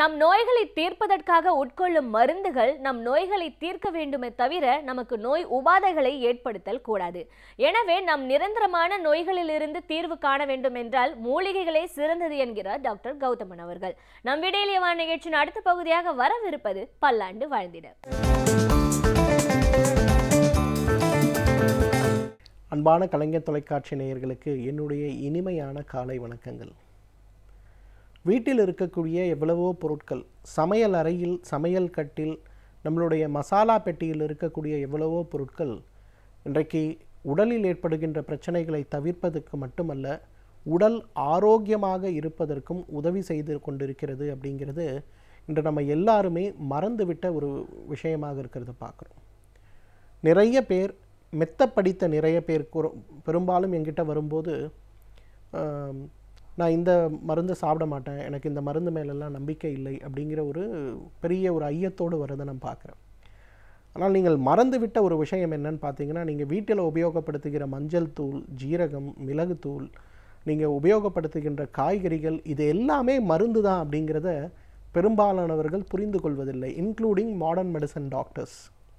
நம் நோய்களை தீர்ப்பதற்காக உட்கொள்ளும் மருந்துகள் நம் நோய்களை தீர்க்க வேண்டுமே தவிர நமக்கு நோய் உபாதைகளை ஏற்படுத்தல் கூடாது எனவே நம் நிரந்தரமான நோய்களிலிருந்து தீர்வு காண வேண்டும் என்றால் மூலிகைகளே சிறந்தது என்கிறார் டாக்டர் கௌதமன் அவர்கள் நம் விடையிலேவான நிகழ்ச்சியின் அடுத்த பகுதியாக வரவிருப்பது பல்லாண்டு வாழ்ந்திட அன்பான கலைஞர் தொலைக்காட்சி நேயர்களுக்கு என்னுடைய இனிமையான காலை வணக்கங்கள் வீட்டில் இருக்கக்கூடிய எவ்வளவோ பொருட்கள் சமையல் அறையில் சமையல் கட்டில் நம்மளுடைய மசாலா பெட்டியில் இருக்கக்கூடிய எவ்வளவோ பொருட்கள் இன்றைக்கு உடலில் ஏற்படுகின்ற பிரச்சனைகளை தவிர்ப்பதற்கு மட்டுமல்ல உடல் ஆரோக்கியமாக இருப்பதற்கும் உதவி செய்து கொண்டிருக்கிறது அப்படிங்கிறது இன்று நம்ம எல்லாருமே மறந்துவிட்ட ஒரு விஷயமாக இருக்கிறத பார்க்குறோம் நிறைய பேர் மெத்த படித்த நிறைய பேர் குற- பெரும்பாலும் என்கிட்ட வரும்போது ஆம், நான் இந்த மருந்து சாப்பிட மாட்டேன் எனக்கு இந்த மருந்து மேலெல்லாம் நம்பிக்கை இல்லை அப்படிங்கிற ஒரு பெரிய ஒரு ஐயத்தோடு வரதை நான் பார்க்குறேன் ஆனால் நீங்கள் மறந்துவிட்ட ஒரு விஷயம் என்னன்னு பார்த்தீங்கன்னா நீங்கள் வீட்டில் உபயோகப்படுத்துகிற மஞ்சள் தூள் ஜீரகம் மிளகுத்தூள் நீங்கள் உபயோகப்படுத்துகின்ற காய்கறிகள் இது எல்லாமே மருந்து தான் அப்படிங்கிறத பெரும்பாலானவர்கள் புரிந்து கொள்வதில்லை இன்க்ளூடிங் மாடர்ன் மெடிசன் டாக்டர்ஸ்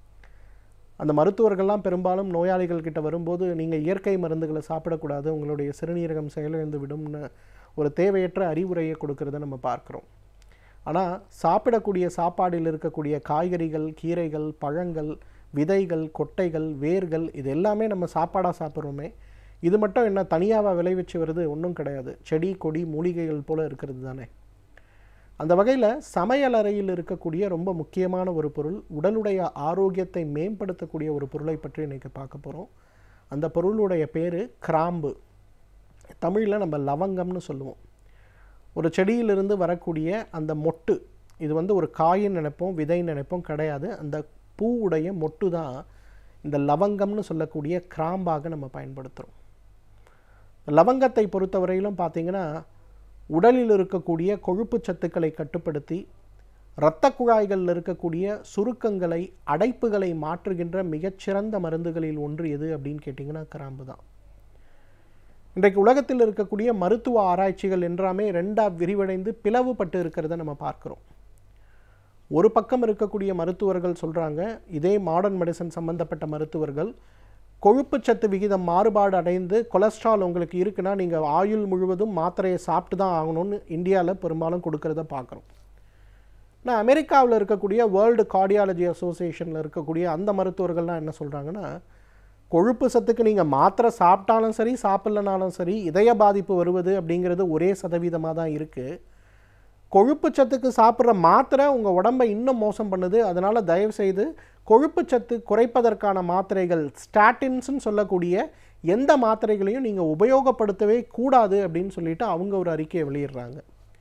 அந்த மருத்துவர்கள்லாம் பெரும்பாலும் நோயாளிகள் கிட்ட வரும்போது நீங்கள் இயற்கை மருந்துகளை சாப்பிடக்கூடாது உங்களுடைய சிறுநீரகம் செயலிழந்து விடும்னு ஒரு தேவையற்ற அறிவுரையை கொடுக்கறத நம்ம பார்க்குறோம் ஆனால் சாப்பிடக்கூடிய சாப்பாடில் இருக்கக்கூடிய காய்கறிகள் கீரைகள் பழங்கள் விதைகள் கொட்டைகள் வேர்கள் இது எல்லாமே நம்ம சாப்பாடாக சாப்பிட்றோமே இது மட்டும் என்ன தனியாவா விளைவிச்சு வருது ஒன்றும் கிடையாது செடி கொடி மூலிகைகள் போல இருக்கிறது தானே அந்த வகையில் சமையல் அறையில் இருக்கக்கூடிய ரொம்ப முக்கியமான ஒரு பொருள் உடலுடைய ஆரோக்கியத்தை மேம்படுத்தக்கூடிய ஒரு பொருளை பற்றி இன்னைக்கு பார்க்க போகிறோம் அந்த பொருளுடைய பேர் கிராம்பு தமிழில் நம்ம லவங்கம்னு சொல்லுவோம் ஒரு செடியிலிருந்து வரக்கூடிய அந்த மொட்டு இது வந்து ஒரு காயின் நினைப்போம் விதை நினைப்போம் கிடையாது அந்த பூவுடைய மொட்டு தான் இந்த லவங்கம்னு சொல்லக்கூடிய கிராம்பாக நம்ம பயன்படுத்துகிறோம் லவங்கத்தை பொறுத்தவரையிலும் பார்த்தீங்கன்னா உடலில் இருக்கக்கூடிய கொழுப்பு சத்துக்களை கட்டுப்படுத்தி இரத்த குழாய்களில் இருக்கக்கூடிய சுருக்கங்களை அடைப்புகளை மாற்றுகின்ற மிகச்சிறந்த மருந்துகளில் ஒன்று எது அப்படின்னு கேட்டிங்கன்னா கிராம்பு தான் இன்றைக்கு உலகத்தில் இருக்கக்கூடிய மருத்துவ ஆராய்ச்சிகள் என்றாமே ரெண்டா விரிவடைந்து பிளவுபட்டு இருக்கிறத நம்ம பார்க்கிறோம் ஒரு பக்கம் இருக்கக்கூடிய மருத்துவர்கள் சொல்றாங்க இதே மாடர்ன் மெடிசன் சம்பந்தப்பட்ட மருத்துவர்கள் கொழுப்புச்சத்து விகிதம் மாறுபாடு அடைந்து கொலஸ்ட்ரால் உங்களுக்கு இருக்குன்னா நீங்கள் ஆயுள் முழுவதும் மாத்திரையை சாப்பிட்டு தான் ஆகணும்னு இந்தியாவில் பெரும்பாலும் கொடுக்கறத பார்க்குறோம் நான் அமெரிக்காவில் இருக்கக்கூடிய வேர்ல்டு கார்டியாலஜி அசோசியேஷனில் இருக்கக்கூடிய அந்த மருத்துவர்கள்லாம் என்ன சொல்கிறாங்கன்னா கொழுப்பு சத்துக்கு நீங்கள் மாத்திரை சாப்பிட்டாலும் சரி சாப்பிட்லனாலும் சரி இதய பாதிப்பு வருவது அப்படிங்கிறது ஒரே சதவீதமாக தான் இருக்குது கொழுப்பு சத்துக்கு சாப்பிட்ற மாத்திரை உங்கள் உடம்பை இன்னும் மோசம் பண்ணுது அதனால் தயவு செய்து கொழுப்பு சத்து குறைப்பதற்கான மாத்திரைகள் ஸ்டாட்டின்ஸ்னு சொல்லக்கூடிய எந்த மாத்திரைகளையும் நீங்கள் உபயோகப்படுத்தவே கூடாது அப்படின்னு சொல்லிட்டு அவங்க ஒரு அறிக்கையை வெளியிடுறாங்க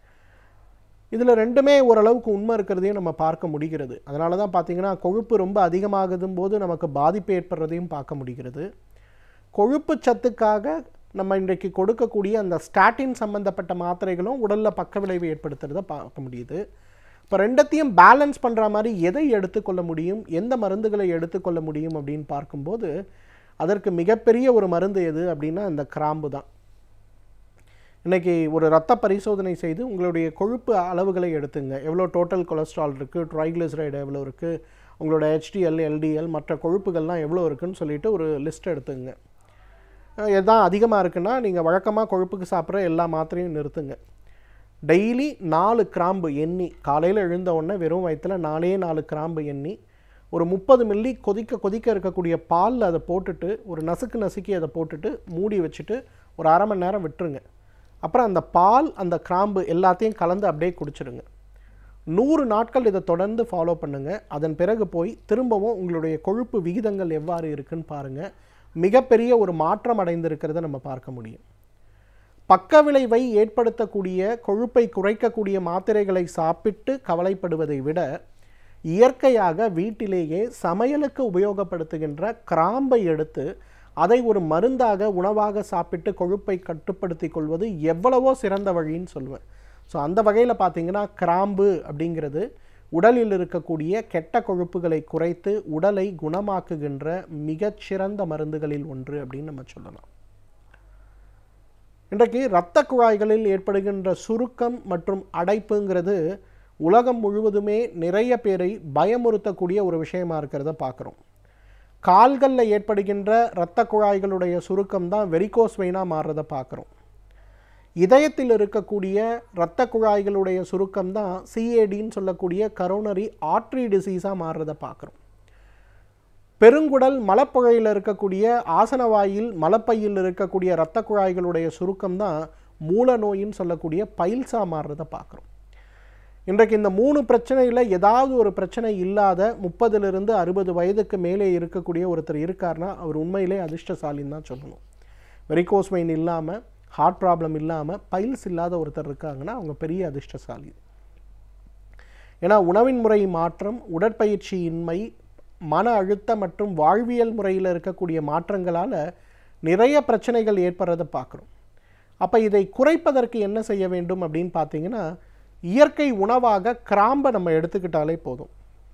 இதில் ரெண்டுமே ஓரளவுக்கு உண்மை இருக்கிறதையும் நம்ம பார்க்க முடிகிறது அதனால தான் பார்த்தீங்கன்னா கொழுப்பு ரொம்ப அதிகமாகுதும் போது நமக்கு பாதிப்பு ஏற்படுறதையும் பார்க்க முடிகிறது கொழுப்பு சத்துக்காக நம்ம இன்றைக்கு கொடுக்கக்கூடிய அந்த ஸ்டாட்டின் சம்பந்தப்பட்ட மாத்திரைகளும் உடலில் பக்க விளைவு ஏற்படுத்துறத பார்க்க முடியுது இப்போ ரெண்டத்தையும் பேலன்ஸ் பண்ணுற மாதிரி எதை எடுத்துக்கொள்ள முடியும் எந்த மருந்துகளை எடுத்துக்கொள்ள முடியும் அப்படின்னு பார்க்கும்போது அதற்கு மிகப்பெரிய ஒரு மருந்து எது அப்படின்னா இந்த கிராம்பு தான் இன்னைக்கு ஒரு ரத்த பரிசோதனை செய்து உங்களுடைய கொழுப்பு அளவுகளை எடுத்துங்க எவ்வளோ டோட்டல் கொலஸ்ட்ரால் இருக்குது ட்ரைக்ளிசரைடு எவ்வளோ இருக்குது உங்களோட HDL எல்டிஎல் மற்ற கொழுப்புகள்லாம் எவ்வளோ இருக்குன்னு சொல்லிட்டு ஒரு லிஸ்ட் எடுத்துங்க அஹ் எதான் அதிகமாக இருக்குன்னா நீங்கள் வழக்கமாக கொழுப்புக்கு சாப்பிட்ற எல்லா மாத்திரையும் நிறுத்துங்க டெய்லி நாலு கிராம்பு எண்ணி காலையில் எழுந்த உடனே வெறும் வயிற்றுல நாலே நாலு கிராம்பு எண்ணி ஒரு முப்பது மில்லி கொதிக்க கொதிக்க இருக்கக்கூடிய பாலில் அதை போட்டுட்டு ஒரு நசுக்கு நசுக்கி அதை போட்டுட்டு மூடி வச்சுட்டு ஒரு அரை மணி நேரம் விட்டுருங்க அப்புறம் அந்த பால் அந்த கிராம்பு எல்லாத்தையும் கலந்து அப்படியே குடிச்சிடுங்க நூறு நாட்கள் இதை தொடர்ந்து ஃபாலோ பண்ணுங்கள் அதன் பிறகு போய் திரும்பவும் உங்களுடைய கொழுப்பு விகிதங்கள் எவ்வாறு இருக்குன்னு பாருங்கள் மிகப்பெரிய ஒரு மாற்றம் அடைந்திருக்கிறத நம்ம பார்க்க முடியும் பக்க விளைவை ஏற்படுத்தக்கூடிய கொழுப்பை குறைக்கக்கூடிய மாத்திரைகளை சாப்பிட்டு கவலைப்படுவதை விட இயற்கையாக வீட்டிலேயே சமையலுக்கு உபயோகப்படுத்துகின்ற கிராம்பை எடுத்து அதை ஒரு மருந்தாக உணவாக சாப்பிட்டு கொழுப்பை கட்டுப்படுத்தி கொள்வது எவ்வளவோ சிறந்த வழின்னு சொல்லுவேன் ஸோ அந்த வகையில் பார்த்தீங்கன்னா கிராம்பு அப்படிங்கிறது உடலில் இருக்கக்கூடிய கெட்ட கொழுப்புகளை குறைத்து உடலை குணமாக்குகின்ற மிகச்சிறந்த மருந்துகளில் ஒன்று அப்படின்னு நம்ம சொல்லலாம் இன்றைக்கு இரத்த குழாய்களில் ஏற்படுகின்ற சுருக்கம் மற்றும் அடைப்புங்கிறது உலகம் முழுவதுமே நிறைய பேரை பயமுறுத்தக்கூடிய ஒரு விஷயமா இருக்கிறத பார்க்குறோம் கால்களில் ஏற்படுகின்ற இரத்த குழாய்களுடைய சுருக்கம் தான் வெரிகோஸ் வெயினாக மாறுறதை பார்க்குறோம் இதயத்தில் இருக்கக்கூடிய இரத்த குழாய்களுடைய சுருக்கம் தான் சிஏடின்னு சொல்லக்கூடிய கரோனரி ஆர்ட்ரி டிசீஸாக மாறுறதை பார்க்குறோம் பெருங்குடல் மலப்புழையில் இருக்கக்கூடிய ஆசனவாயில் மலப்பையில் இருக்கக்கூடிய இரத்த குழாய்களுடைய சுருக்கம் தான் மூல நோயின்னு சொல்லக்கூடிய பைல்ஸாக மாறுறதை பார்க்குறோம் இன்றைக்கு இந்த மூணு பிரச்சனையில் ஏதாவது ஒரு பிரச்சனை இல்லாத முப்பதிலிருந்து அறுபது வயதுக்கு மேலே இருக்கக்கூடிய ஒருத்தர் இருக்காருன்னா அவர் உண்மையிலே அதிர்ஷ்டசாலின்னு தான் சொல்லணும் வெரிகோஸ் வெயின் இல்லாமல் ஹார்ட் ப்ராப்ளம் இல்லாமல் பைல்ஸ் இல்லாத ஒருத்தர் இருக்காங்கன்னா அவங்க பெரிய அதிர்ஷ்டசாலி ஏன்னா உணவின் முறை மாற்றம் உடற்பயிற்சியின்மை மன அழுத்தம் மற்றும் வாழ்வியல் முறையில் இருக்கக்கூடிய மாற்றங்களால் நிறைய பிரச்சனைகள் ஏற்படுறதை பார்க்குறோம் அப்போ இதை குறைப்பதற்கு என்ன செய்ய வேண்டும் அப்படின்னு பார்த்தீங்கன்னா இயற்கை உணவாக கிராம்பை நம்ம எடுத்துக்கிட்டாலே போதும்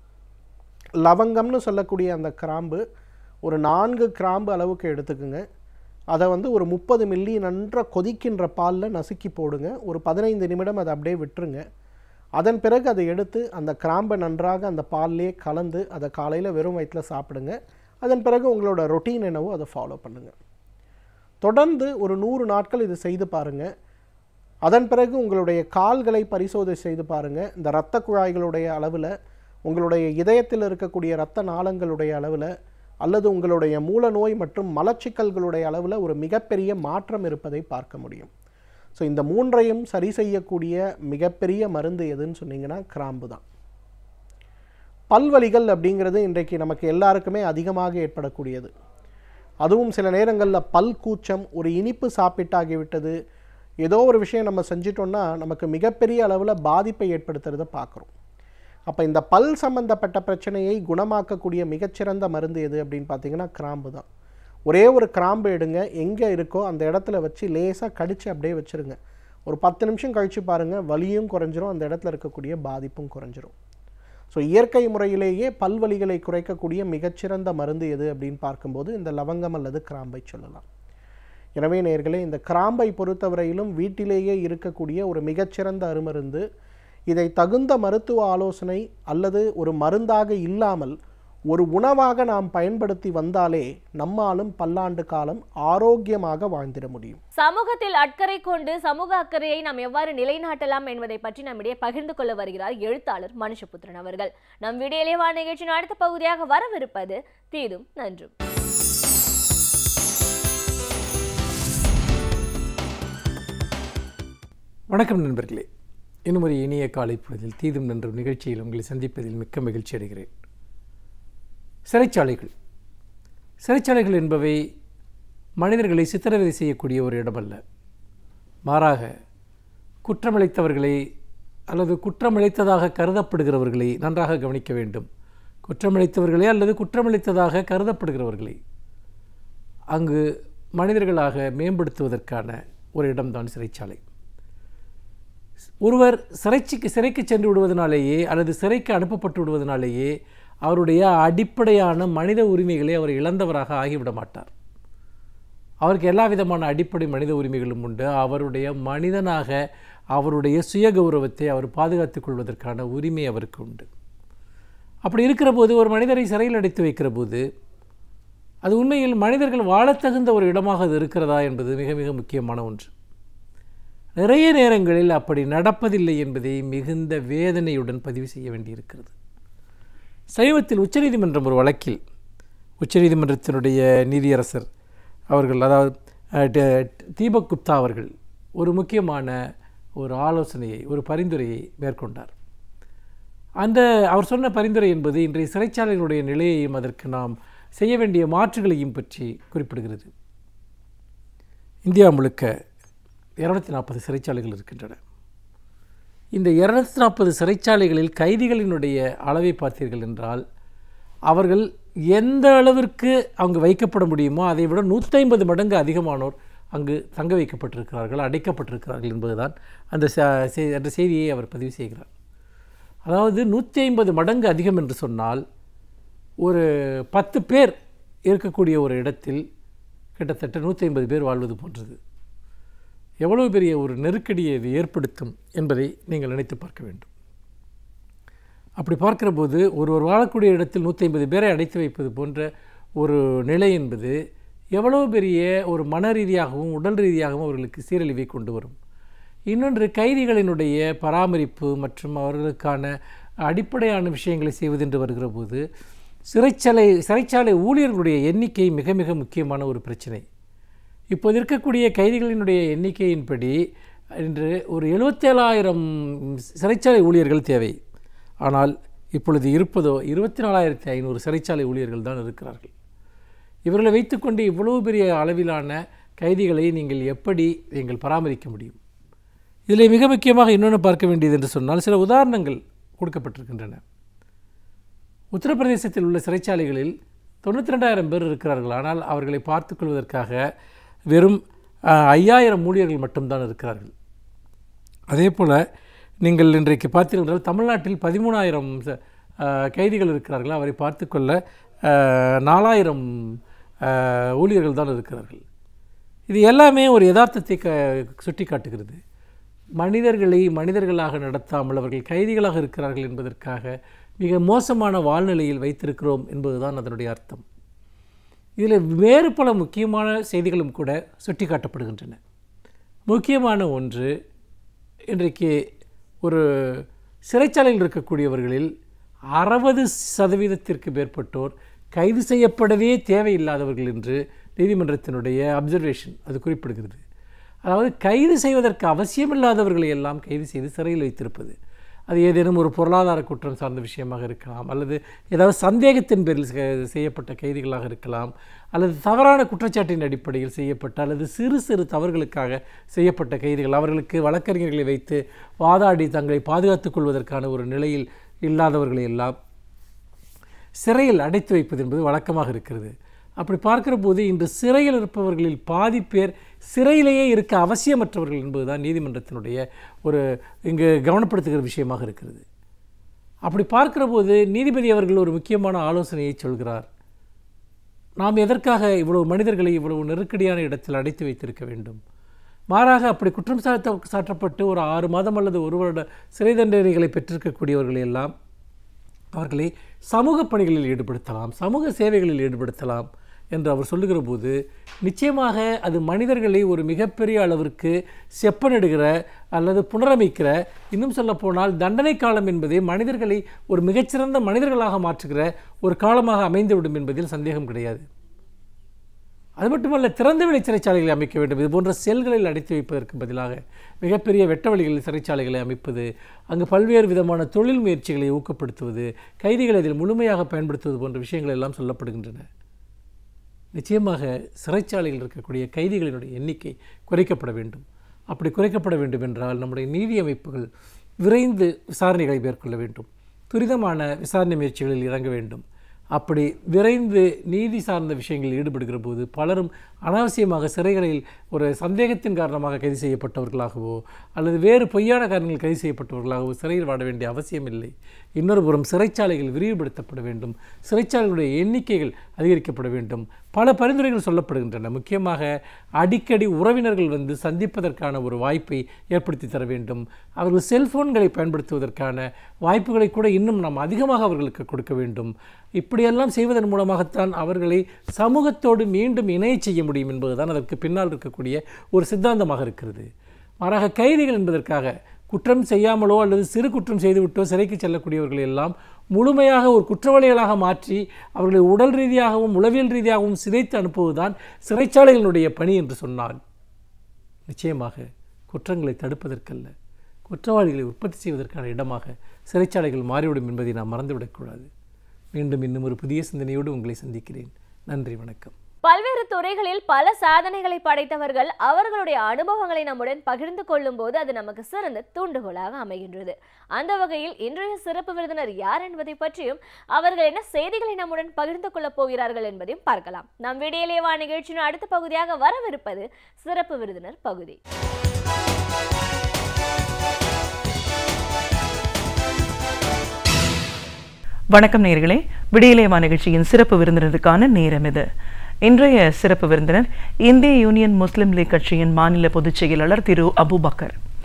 லவங்கம்னு சொல்லக்கூடிய அந்த கிராம்பு ஒரு நான்கு கிராம்பு அளவுக்கு எடுத்துக்குங்க அதை வந்து ஒரு முப்பது மில்லி நன்ற கொதிக்கின்ற பாலில் நசுக்கி போடுங்க ஒரு பதினைந்து நிமிடம் அதை அப்படியே விட்டுருங்க அதன் பிறகு அதை எடுத்து அந்த கிராம்பை நன்றாக அந்த பால்லே கலந்து அதை காலையில் வெறும் வயிற்றில் சாப்பிடுங்க அதன் பிறகு உங்களோட ரொட்டீன் என்னவோ அதை ஃபாலோ பண்ணுங்கள் தொடர்ந்து ஒரு நூறு நாட்கள் இது செய்து பாருங்கள் அதன் பிறகு உங்களுடைய கால்களை பரிசோதனை செய்து பாருங்கள் இந்த இரத்த குழாய்களுடைய அளவில் உங்களுடைய இதயத்தில் இருக்கக்கூடிய இரத்த நாளங்களுடைய அளவில் அல்லது உங்களுடைய மூல நோய் மற்றும் மலச்சிக்கல்களுடைய அளவில் ஒரு மிகப்பெரிய மாற்றம் இருப்பதை பார்க்க முடியும் ஸோ இந்த மூன்றையும் சரி செய்யக்கூடிய மிகப்பெரிய மருந்து எதுன்னு சொன்னீங்கன்னா கிராம்பு தான் பல்வலிகள் அப்படிங்கிறது இன்றைக்கு நமக்கு எல்லாருக்குமே அதிகமாக ஏற்படக்கூடியது அதுவும் சில நேரங்களில் பல் கூச்சம் ஒரு இனிப்பு சாப்பிட்டாகிவிட்டது ஏதோ ஒரு விஷயம் நம்ம செஞ்சிட்டோம்னா நமக்கு மிகப்பெரிய அளவில் பாதிப்பை ஏற்படுத்துறத பார்க்குறோம் அப்போ இந்த பல் சம்பந்தப்பட்ட பிரச்சனையை குணமாக்கக்கூடிய மிகச்சிறந்த மருந்து எது அப்படின்னு பார்த்தீங்கன்னா கிராம்பு தான் ஒரே ஒரு கிராம்பு எடுங்க எங்கே இருக்கோ அந்த இடத்துல வச்சு லேசாக கடித்து அப்படியே வச்சுருங்க ஒரு பத்து நிமிஷம் கழித்து பாருங்கள் வலியும் குறைஞ்சிரும் அந்த இடத்துல இருக்கக்கூடிய பாதிப்பும் குறைஞ்சிரும் ஸோ இயற்கை முறையிலேயே பல்வலிகளை குறைக்கக்கூடிய மிகச்சிறந்த மருந்து எது அப்படின்னு பார்க்கும்போது இந்த லவங்கம் அல்லது கிராம்பை சொல்லலாம் எனவே நேர்களே இந்த கிராம்பை பொறுத்தவரையிலும் வீட்டிலேயே இருக்கக்கூடிய ஒரு மிகச்சிறந்த அருமருந்து இதை தகுந்த மருத்துவ ஆலோசனை அல்லது ஒரு மருந்தாக இல்லாமல் ஒரு உணவாக நாம் பயன்படுத்தி வந்தாலே நம்மாலும் பல்லாண்டு காலம் ஆரோக்கியமாக வாழ்ந்திட முடியும் சமூகத்தில் அக்கறை கொண்டு சமூக அக்கறையை நாம் எவ்வாறு நிலைநாட்டலாம் என்பதை பற்றி நம்மிடையே பகிர்ந்து கொள்ள வருகிறார் எழுத்தாளர் மனுஷபுத்திரன் அவர்கள் நம் வீடியோலேவா நிகழ்ச்சியின் அடுத்த பகுதியாக வரவிருப்பது தீதும் நன்றும் வணக்கம் நண்பர்களே இன்னும் ஒரு இனிய காலை பொழுதில் தீதும் நன்று நிகழ்ச்சியில் உங்களை சந்திப்பதில் மிக்க மகிழ்ச்சி அடைகிறேன் சிறைச்சாலைகள் சிறைச்சாலைகள் என்பவை மனிதர்களை சித்திரவதை செய்யக்கூடிய ஒரு இடமல்ல மாறாக குற்றமிழைத்தவர்களை அல்லது குற்றமிழைத்ததாக கருதப்படுகிறவர்களை நன்றாக கவனிக்க வேண்டும் குற்றமிழைத்தவர்களே அல்லது குற்றமிழைத்ததாக கருதப்படுகிறவர்களை அங்கு மனிதர்களாக மேம்படுத்துவதற்கான ஒரு இடம்தான் சிறைச்சாலை ஒருவர் சிறைச்சிக்கு சிறைக்கு சென்று விடுவதனாலேயே அல்லது சிறைக்கு அனுப்பப்பட்டு விடுவதனாலேயே அவருடைய அடிப்படையான மனித உரிமைகளை அவர் இழந்தவராக ஆகிவிட மாட்டார் அவருக்கு எல்லா விதமான அடிப்படை மனித உரிமைகளும் உண்டு அவருடைய மனிதனாக அவருடைய சுய கௌரவத்தை அவர் பாதுகாத்துக் கொள்வதற்கான உரிமை அவருக்கு உண்டு அப்படி இருக்கிற போது ஒரு மனிதரை சிறையில் அடைத்து வைக்கிற போது அது உண்மையில் மனிதர்கள் வாழத்தகுந்த ஒரு இடமாக அது இருக்கிறதா என்பது மிக மிக முக்கியமான ஒன்று நிறைய நேரங்களில் அப்படி நடப்பதில்லை என்பதை மிகுந்த வேதனையுடன் பதிவு செய்ய வேண்டியிருக்கிறது சமீபத்தில் உச்சநீதிமன்றம் ஒரு வழக்கில் உச்சநீதிமன்றத்தினுடைய நீதியரசர் அவர்கள் அதாவது அஹ், ட- தீபக் குப்தா அவர்கள் ஒரு முக்கியமான ஒரு ஆலோசனையை ஒரு பரிந்துரையை மேற்கொண்டார் அந்த அவர் சொன்ன பரிந்துரை என்பது இன்றைய சிறைச்சாலைகளுடைய நிலையையும் அதற்கு நாம் செய்ய வேண்டிய மாற்றுகளையும் பற்றி குறிப்பிடுகிறது இந்தியா முழுக்க இரநூத்தி நாற்பது சிறைச்சாலைகள் இருக்கின்றன இந்த இரநூத்தி நாற்பது சிறைச்சாலைகளில் கைதிகளினுடைய அளவை பார்த்தீர்கள் என்றால் அவர்கள் எந்த அளவிற்கு அங்கு வைக்கப்பட முடியுமோ அதை விட நூற்றி மடங்கு அதிகமானோர் அங்கு தங்க வைக்கப்பட்டிருக்கிறார்கள் அடைக்கப்பட்டிருக்கிறார்கள் என்பதுதான் அந்த ச- செய்- அந்த செய்தியை அவர் பதிவு செய்கிறார் அதாவது நூற்றி ஐம்பது மடங்கு அதிகம் என்று சொன்னால் ஒரு பத்து பேர் இருக்கக்கூடிய ஒரு இடத்தில் கிட்டத்தட்ட நூற்றி ஐம்பது பேர் வாழ்வது போன்றது எவ்வளவு பெரிய ஒரு நெருக்கடியை இது ஏற்படுத்தும் என்பதை நீங்கள் நினைத்து பார்க்க வேண்டும் அப்படி பார்க்கிற போது ஒருவர் வாழக்கூடிய இடத்தில் நூற்றி ஐம்பது பேரை அடைத்து வைப்பது போன்ற ஒரு நிலை என்பது எவ்வளவு பெரிய ஒரு மன ரீதியாகவும் உடல் ரீதியாகவும் அவர்களுக்கு சீரழிவை கொண்டு வரும் இன்னொன்று கைதிகளினுடைய பராமரிப்பு மற்றும் அவர்களுக்கான அடிப்படையான விஷயங்களை செய்வதென்று வருகிற போது சிறைச்சாலை சிறைச்சாலை ஊழியர்களுடைய எண்ணிக்கை மிக மிக முக்கியமான ஒரு பிரச்சனை இப்போது இருக்கக்கூடிய கைதிகளினுடைய எண்ணிக்கையின்படி இன்று ஒரு எழுபத்தேழாயிரம் சிறைச்சாலை ஊழியர்கள் தேவை ஆனால் இப்பொழுது இருப்பதோ இருபத்தி நாலாயிரத்தி ஐநூறு சிறைச்சாலை ஊழியர்கள் தான் இருக்கிறார்கள் இவர்களை வைத்துக்கொண்டு இவ்வளவு பெரிய அளவிலான கைதிகளை நீங்கள் எப்படி நீங்கள் பராமரிக்க முடியும் இதில் மிக முக்கியமாக இன்னொன்று பார்க்க வேண்டியது என்று சொன்னால் சில உதாரணங்கள் கொடுக்கப்பட்டிருக்கின்றன உத்தரப்பிரதேசத்தில் உள்ள சிறைச்சாலைகளில் தொண்ணூற்றி ரெண்டாயிரம் பேர் இருக்கிறார்கள் ஆனால் அவர்களை பார்த்துக்கொள்வதற்காக வெறும் அஹ், ஐயாயிரம் ஊழியர்கள் மட்டும்தான் இருக்கிறார்கள் அதே போல் நீங்கள் இன்றைக்கு பார்த்தீர்கள் என்றால் தமிழ்நாட்டில் பதிமூணாயிரம் ச- அஹ், கைதிகள் இருக்கிறார்கள் அவரை பார்த்துக்கொள்ள அஹ், நாலாயிரம் அஹ், ஊழியர்கள் தான் இருக்கிறார்கள் இது எல்லாமே ஒரு யதார்த்தத்தை க சுட்டி காட்டுகிறது மனிதர்களை மனிதர்களாக நடத்தாமல் அவர்கள் கைதிகளாக இருக்கிறார்கள் என்பதற்காக மிக மோசமான வாழ்நிலையில் வைத்திருக்கிறோம் என்பதுதான் அதனுடைய அர்த்தம் இதில் வேறு பல முக்கியமான செய்திகளும் கூட சுட்டிக்காட்டப்படுகின்றன முக்கியமான ஒன்று இன்றைக்கு ஒரு சிறைச்சாலையில் இருக்கக்கூடியவர்களில் அறுபது சதவீதத்திற்கு மேற்பட்டோர் கைது செய்யப்படவே தேவையில்லாதவர்கள் என்று நீதிமன்றத்தினுடைய அப்சர்வேஷன் அது குறிப்பிடுகிறது அதாவது கைது செய்வதற்கு அவசியமில்லாதவர்களை எல்லாம் கைது செய்து சிறையில் வைத்திருப்பது அது ஏதேனும் ஒரு பொருளாதார குற்றம் சார்ந்த விஷயமாக இருக்கலாம் அல்லது ஏதாவது சந்தேகத்தின் பேரில் செ- செய்யப்பட்ட கைதிகளாக இருக்கலாம் அல்லது தவறான குற்றச்சாட்டின் அடிப்படையில் செய்யப்பட்ட அல்லது சிறு சிறு தவறுகளுக்காக செய்யப்பட்ட கைதிகள் அவர்களுக்கு வழக்கறிஞர்களை வைத்து வாதாடி தங்களை பாதுகாத்துக் கொள்வதற்கான ஒரு நிலையில் இல்லாதவர்களை எல்லாம் சிறையில் அடைத்து வைப்பது என்பது வழக்கமாக இருக்கிறது அப்படி பார்க்கிற போது இன்று சிறையில் இருப்பவர்களில் பாதி பேர் சிறையிலேயே இருக்க அவசியமற்றவர்கள் என்பதுதான் நீதிமன்றத்தினுடைய ஒரு இங்கு கவனப்படுத்துகிற விஷயமாக இருக்கிறது அப்படி பார்க்கிற போது நீதிபதி அவர்கள் ஒரு முக்கியமான ஆலோசனையை சொல்கிறார் நாம் எதற்காக இவ்வளவு மனிதர்களை இவ்வளவு நெருக்கடியான இடத்தில் அடைத்து வைத்திருக்க வேண்டும் மாறாக அப்படி குற்றம் சாட்ட சாட்டப்பட்டு ஒரு ஆறு மாதம் அல்லது ஒரு வருட சிறை தண்டனைகளை பெற்றிருக்கக்கூடியவர்களை எல்லாம் அவர்களை சமூக பணிகளில் ஈடுபடுத்தலாம் சமூக சேவைகளில் ஈடுபடுத்தலாம் என்று அவர் சொல்லுகிற போது நிச்சயமாக அது மனிதர்களை ஒரு மிகப்பெரிய அளவிற்கு செப்பனிடுகிற அல்லது புனரமைக்கிற இன்னும் சொல்லப்போனால் தண்டனை காலம் என்பதே மனிதர்களை ஒரு மிகச்சிறந்த மனிதர்களாக மாற்றுகிற ஒரு காலமாக அமைந்துவிடும் என்பதில் சந்தேகம் கிடையாது அது மட்டுமல்ல திறந்தவெளி சிறைச்சாலைகளை அமைக்க வேண்டும் இது போன்ற செல்களில் அடைத்து வைப்பதற்கு பதிலாக மிகப்பெரிய வெட்ட வழிகளில் சிறைச்சாலைகளை அமைப்பது அங்கு பல்வேறு விதமான தொழில் முயற்சிகளை ஊக்கப்படுத்துவது கைதிகளை இதில் முழுமையாக பயன்படுத்துவது போன்ற விஷயங்கள் எல்லாம் சொல்லப்படுகின்றன நிச்சயமாக சிறைச்சாலையில் இருக்கக்கூடிய கைதிகளினுடைய எண்ணிக்கை குறைக்கப்பட வேண்டும் அப்படி குறைக்கப்பட வேண்டும் என்றால் நம்முடைய நீதி அமைப்புகள் விரைந்து விசாரணைகளை மேற்கொள்ள வேண்டும் துரிதமான விசாரணை முயற்சிகளில் இறங்க வேண்டும் அப்படி விரைந்து நீதி சார்ந்த விஷயங்களில் ஈடுபடுகிற போது பலரும் அனாவசியமாக சிறைகளில் ஒரு சந்தேகத்தின் காரணமாக கைது செய்யப்பட்டவர்களாகவோ அல்லது வேறு பொய்யான காரணங்கள் கைது செய்யப்பட்டவர்களாகவோ சிறையில் வாட வேண்டிய அவசியம் இல்லை இன்னொரு புறம் சிறைச்சாலைகள் விரிவுபடுத்தப்பட வேண்டும் சிறைச்சாலைகளுடைய எண்ணிக்கைகள் அதிகரிக்கப்பட வேண்டும் பல பரிந்துரைகள் சொல்லப்படுகின்றன முக்கியமாக அடிக்கடி உறவினர்கள் வந்து சந்திப்பதற்கான ஒரு வாய்ப்பை ஏற்படுத்தி தர வேண்டும் அவர்கள் செல்போன்களை பயன்படுத்துவதற்கான வாய்ப்புகளை கூட இன்னும் நாம் அதிகமாக அவர்களுக்கு கொடுக்க வேண்டும் இப்படியெல்லாம் செய்வதன் மூலமாகத்தான் அவர்களை சமூகத்தோடு மீண்டும் இணைய செய்ய முடியும் என்பதுதான் அதற்கு பின்னால் இருக்கக்கூடிய ஒரு சித்தாந்தமாக இருக்கிறது மாறாக கைதிகள் என்பதற்காக குற்றம் செய்யாமலோ அல்லது சிறு குற்றம் செய்துவிட்டோ சிறைக்கு செல்லக்கூடியவர்கள் எல்லாம் முழுமையாக ஒரு குற்றவாளிகளாக மாற்றி அவர்களை உடல் ரீதியாகவும் உளவியல் ரீதியாகவும் சிதைத்து அனுப்புவதுதான் சிறைச்சாலைகளுடைய பணி என்று சொன்னால் நிச்சயமாக குற்றங்களை தடுப்பதற்கல்ல குற்றவாளிகளை உற்பத்தி செய்வதற்கான இடமாக சிறைச்சாலைகள் மாறிவிடும் என்பதை நாம் மறந்துவிடக்கூடாது மீண்டும் இன்னும் ஒரு புதிய சிந்தனையோடு உங்களை சந்திக்கிறேன் நன்றி வணக்கம் பல்வேறு துறைகளில் பல சாதனைகளை படைத்தவர்கள் அவர்களுடைய அனுபவங்களை நம்முடன் பகிர்ந்து கொள்ளும் போது அது நமக்கு சிறந்த தூண்டுகோலாக அமைகின்றது அந்த வகையில் இன்றைய சிறப்பு விருந்தினர் யார் என்பதை பற்றியும் அவர்கள் என்ன செய்திகளை நம்முடன் பகிர்ந்து கொள்ளப் போகிறார்கள் என்பதையும் பார்க்கலாம் நம் விடியலேவா நிகழ்ச்சியின் அடுத்த பகுதியாக வரவிருப்பது சிறப்பு விருந்தினர் பகுதி வணக்கம் நேயர்களே விடியலேமா நிகழ்ச்சியின் சிறப்பு விருந்தினருக்கான நேரம் இது இன்றைய சிறப்பு விருந்தினர் இந்திய யூனியன் முஸ்லிம் லீக் கட்சியின் மாநில பொதுச் செயலாளர் திரு அபுபக்கர்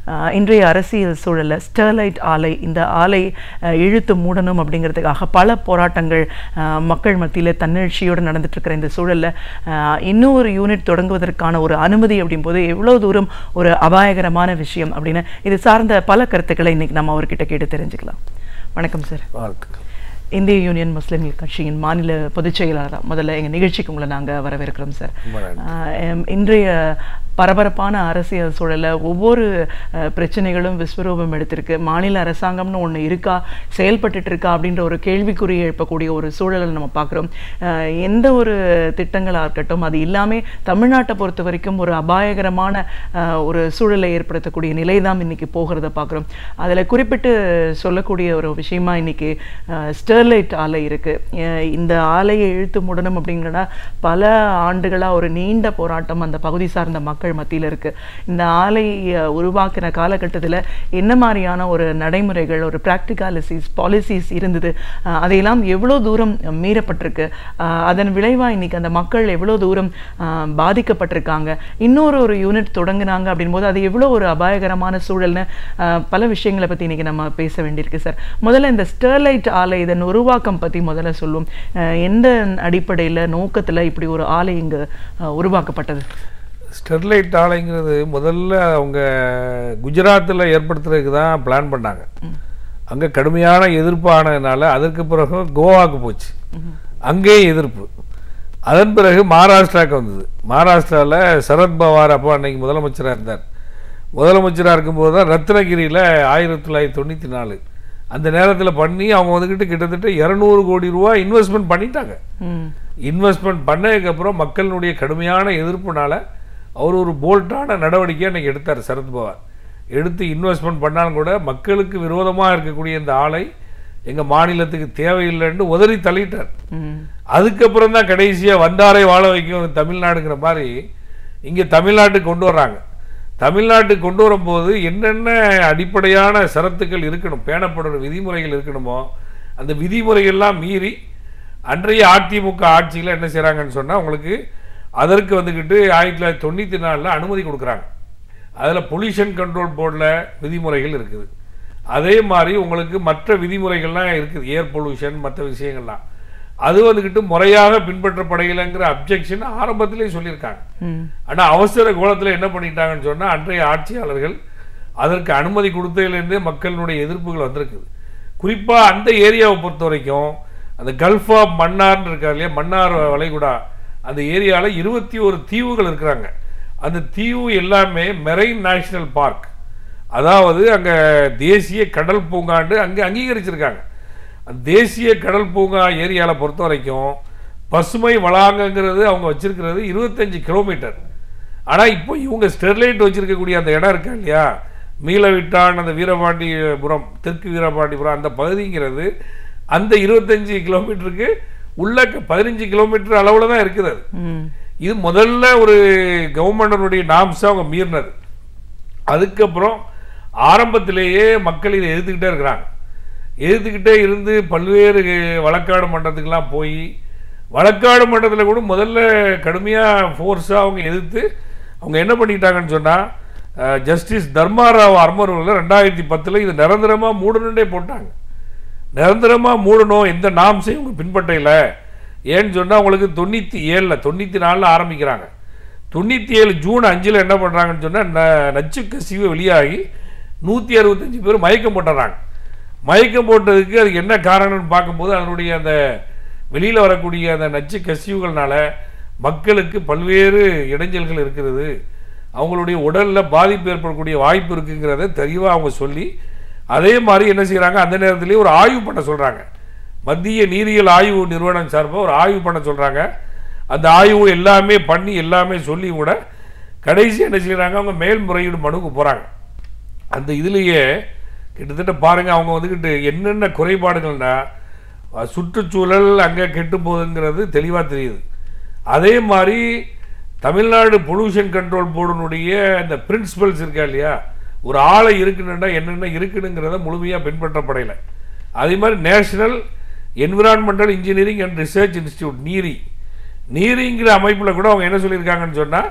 அஹ், இன்றைய அரசியல் சூழலில் ஸ்டெர்லைட் ஆலை இந்த ஆலை அஹ், இழுத்து மூடணும் அப்படிங்கிறதுக்காக பல போராட்டங்கள் அஹ், மக்கள் மத்தியில் தன்னெழுச்சியோடு நடந்துட்டு இருக்கிற இந்த சூழலில் இன்னொரு யூனிட் தொடங்குவதற்கான ஒரு அனுமதி அப்படிங்கும்போது எவ்வளோ தூரம் ஒரு அபாயகரமான விஷயம் அப்படின்னு இது சார்ந்த பல கருத்துக்களை இன்னைக்கு நம்ம அவர்கிட்ட கேட்டு தெரிஞ்சுக்கலாம் வணக்கம் சார் வாழ்த்துக்கள் இந்திய யூனியன் முஸ்லிம்கள் கட்சியின் மாநில பொதுச் செயலாளர் முதல்ல எங்கள் நிகழ்ச்சிக்கு உங்களை நாங்கள் வரவேற்கிறோம் சார் ரொம்ப நன்றி. ஆஹ் எம் இன்றைய பரபரப்பான அரசியல் சூழலில் ஒவ்வொரு அஹ், பிரச்சனைகளும் விஸ்வரூபம் எடுத்திருக்கு மாநில அரசாங்கம்னு ஒன்று இருக்கா செயல்பட்டுட்டு இருக்கா அப்படின்ற ஒரு கேள்விக்குறி எழுப்பக்கூடிய ஒரு சூழலை நம்ம பார்க்குறோம் எந்த ஒரு திட்டங்களாக இருக்கட்டும் அது இல்லாமல் தமிழ்நாட்டை பொறுத்த வரைக்கும் ஒரு அபாயகரமான அஹ், ஒரு சூழலை ஏற்படுத்தக்கூடிய நிலை தான் இன்னைக்கு போகிறத பார்க்குறோம் அதில் குறிப்பிட்டு சொல்லக்கூடிய ஒரு விஷயமா இன்னைக்கு அஹ், ஸ்டெர்லைட் ஆலை இருக்கு அஹ், இந்த ஆலையை இழுத்து மூடணும் அப்படிங்கன்னா பல ஆண்டுகளாக ஒரு நீண்ட போராட்டம் அந்த பகுதி சார்ந்த மக்கள் மத்தியில் இருக்கு இந்த ஆலை அஹ், உருவாக்கின காலகட்டத்தில் என்ன மாதிரியான ஒரு நடைமுறைகள் ஒரு ப்ராக்டிகாலிசிஸ் பாலிசிஸ் இருந்தது அஹ், அதையெல்லாம் எவ்வளோ தூரம் மீறப்பட்டிருக்கு அஹ், அதன் விளைவாக இன்னைக்கு அந்த மக்கள் எவ்வளோ தூரம் அஹ், பாதிக்கப்பட்டிருக்காங்க இன்னொரு ஒரு யூனிட் தொடங்குனாங்க அப்படின்போது அது எவ்வளோ ஒரு அபாயகரமான சூழல்னு அஹ், பல விஷயங்களை பற்றி இன்னைக்கு நம்ம பேச வேண்டியிருக்கு சார் முதல்ல இந்த ஸ்டெர்லைட் ஆலை இதன் உருவாக்கம் பற்றி முதல்ல சொல்லுவோம் அஹ், எந்த அடிப்படையில் நோக்கத்தில் இப்படி ஒரு ஆலை இங்கு அஹ், உருவாக்கப்பட்டது ஸ்டெர்லைட் ஆலைங்கிறது முதல்ல அவங்க குஜராத்தில் ஏற்படுத்துறதுக்கு தான் பிளான் பண்ணாங்க அங்கே கடுமையான எதிர்ப்பு ஆனதுனால அதற்கு பிறகு கோவாக்கு போச்சு அங்கேயும் எதிர்ப்பு அதன் பிறகு மகாராஷ்டிராவுக்கு வந்தது மகாராஷ்டிராவில் சரத் பவார் அப்போ அன்னைக்கு முதலமைச்சராக இருந்தார் முதலமைச்சராக இருக்கும்போது தான் ரத்னகிரியில் ஆயிரத்தி தொள்ளாயிரத்தி தொண்ணூற்றி நாலு அந்த நேரத்தில் பண்ணி அவங்க வந்துக்கிட்டு கிட்டத்தட்ட இரநூறு கோடி ரூபா இன்வெஸ்ட்மெண்ட் பண்ணிட்டாங்க ம் இன்வெஸ்ட்மெண்ட் பண்ணதுக்கப்புறம் மக்களினுடைய கடுமையான எதிர்ப்புனால அவர் ஒரு போல்ட்டான நடவடிக்கையை அன்றைக்கி எடுத்தார் சரத்பவார் எடுத்து இன்வெஸ்ட்மெண்ட் பண்ணாலும் கூட மக்களுக்கு விரோதமாக இருக்கக்கூடிய இந்த ஆலை எங்கள் மாநிலத்துக்கு தேவையில்லைன்னு உதறி தள்ளிட்டார் ம் அதுக்கப்புறம் தான் கடைசியாக வந்தாரை வாழ வைக்கும் தமிழ்நாடுங்கிற மாதிரி இங்கே தமிழ்நாட்டுக்கு கொண்டு வர்றாங்க தமிழ்நாட்டுக்கு கொண்டு வரும்போது என்னென்ன அடிப்படையான சரத்துக்கள் இருக்கணும் பேணப்படுற விதிமுறைகள் இருக்கணுமோ அந்த விதிமுறைகள்லாம் மீறி அன்றைய அதிமுக ஆட்சியில் என்ன செய்கிறாங்கன்னு சொன்னால் உங்களுக்கு அதற்கு வந்துக்கிட்டு ஆயிரத்தி தொள்ளாயிரத்தி தொண்ணூற்றி நாலில் அனுமதி கொடுக்குறாங்க அதில் பொல்யூஷன் கண்ட்ரோல் போர்டில் விதிமுறைகள் இருக்குது அதே மாதிரி உங்களுக்கு மற்ற விதிமுறைகள்லாம் இருக்குது ஏர் பொல்யூஷன் மற்ற விஷயங்கள்லாம் அது வந்துக்கிட்டு முறையாக பின்பற்றப்படையிலைங்கிற அப்ஜெக்ஷன் ஆரம்பத்திலே சொல்லியிருக்காங்க ம் ஆனால் அவசர கோலத்தில் என்ன பண்ணிட்டாங்கன்னு சொன்னால் அன்றைய ஆட்சியாளர்கள் அதற்கு அனுமதி கொடுத்ததிலிருந்தே மக்களினுடைய எதிர்ப்புகள் வந்திருக்குது குறிப்பாக அந்த ஏரியாவை பொறுத்த வரைக்கும் அந்த கல்ஃப் ஆஃப் மன்னார்னு இருக்கார் இல்லையா மன்னார் வளைகுடா அந்த ஏரியாவில் இருபத்தி ஒரு தீவுகள் இருக்கிறாங்க அந்த தீவு எல்லாமே மெரைன் நேஷனல் பார்க் அதாவது அங்கே தேசிய கடல் பூங்காண்டு அங்கே அங்கீகரிச்சிருக்காங்க அந்த தேசிய கடல் பூங்கா ஏரியாவில் பொறுத்த வரைக்கும் பசுமை வளாகங்கிறது அவங்க வச்சிருக்கிறது இருபத்தஞ்சு கிலோமீட்டர் ஆனால் இப்போ இவங்க ஸ்டெர்லைட் வச்சிருக்கக்கூடிய அந்த இடம் இருக்கா இல்லையா மீளவிட்டான் அந்த வீரபாண்டியபுரம் தெற்கு வீரபாண்டியபுரம் அந்த பகுதிங்கிறது அந்த இருபத்தஞ்சு கிலோமீட்டருக்கு உள்ள க- பதினஞ்சு கிலோமீட்டர் அளவில் தான் இருக்குது அது ம் இது முதல்ல ஒரு கவர்மெண்டனுடைய நாம்ஸை அவங்க மீறினது அதுக்கப்புறம் ஆரம்பத்திலேயே மக்கள் இதை எதிர்த்துக்கிட்டே இருக்கிறாங்க எதிர்த்துக்கிட்டே இருந்து பல்வேறு வழக்காடு மன்றத்துக்கெல்லாம் போய் வழக்காடு மன்றத்தில் கூட முதல்ல கடுமையாக ஃபோர்ஸாக அவங்க எதிர்த்து அவங்க என்ன பண்ணிட்டாங்கன்னு சொன்னால் ஜஸ்டிஸ் தர்மாராவ் அமர்வில் ரெண்டாயிரத்தி பத்தில் இது நிரந்தரமாக மூடணுன்னே போட்டாங்க நிரந்தரமாக மூடணும் எந்த நாம்ஸையும் இவங்க பின்பற்றையில் ஏன்னு சொன்னால் உங்களுக்கு தொண்ணூற்றி ஏழில் தொண்ணூற்றி நாலில் ஆரம்பிக்கிறாங்க தொண்ணூற்றி ஏழு ஜூன் அஞ்சில் என்ன பண்ணுறாங்கன்னு சொன்னால் ந நச்சு கசிவு வெளியாகி நூற்றி அறுபத்தஞ்சு பேர் மயக்கம் போட்டுறாங்க மயக்கம் போட்டதுக்கு அதுக்கு என்ன காரணம்னு பார்க்கும்போது அதனுடைய அந்த வெளியில் வரக்கூடிய அந்த நச்சு கசிவுகள்னால மக்களுக்கு பல்வேறு இடைஞ்சல்கள் இருக்கிறது அவங்களுடைய உடலில் பாதிப்பு ஏற்படக்கூடிய வாய்ப்பு இருக்குங்கிறத தெளிவாக அவங்க சொல்லி அதே மாதிரி என்ன செய்கிறாங்க அந்த நேரத்திலேயே ஒரு ஆய்வு பண்ண சொல்கிறாங்க மத்திய நீரியல் ஆய்வு நிறுவனம் சார்பாக ஒரு ஆய்வு பண்ண சொல்கிறாங்க அந்த ஆய்வு எல்லாமே பண்ணி எல்லாமே சொல்லி கூட கடைசி என்ன செய்கிறாங்க அவங்க மேல்முறையீடு மனுக்கு போகிறாங்க அந்த இதுலேயே கிட்டத்தட்ட பாருங்கள் அவங்க வந்துக்கிட்டு என்னென்ன குறைபாடுகள்னா அஹ், சுற்றுச்சூழல் அங்கே கெட்டு போகுதுங்கிறது தெளிவாக தெரியுது அதே மாதிரி தமிழ்நாடு பொல்யூஷன் கண்ட்ரோல் போர்டுனுடைய அந்த பிரின்சிபல்ஸ் இருக்கா இல்லையா ஒரு ஆளை இருக்குன்னுன்னா என்னென்ன இருக்குனுங்கிறத முழுமையாக பின்பற்றப்படையில அதே மாதிரி National Environmental Engineering and Research Institute NEERI நீரிங்கிற அமைப்பில் கூட அவங்க என்ன சொல்லியிருக்காங்கன்னு சொன்னால்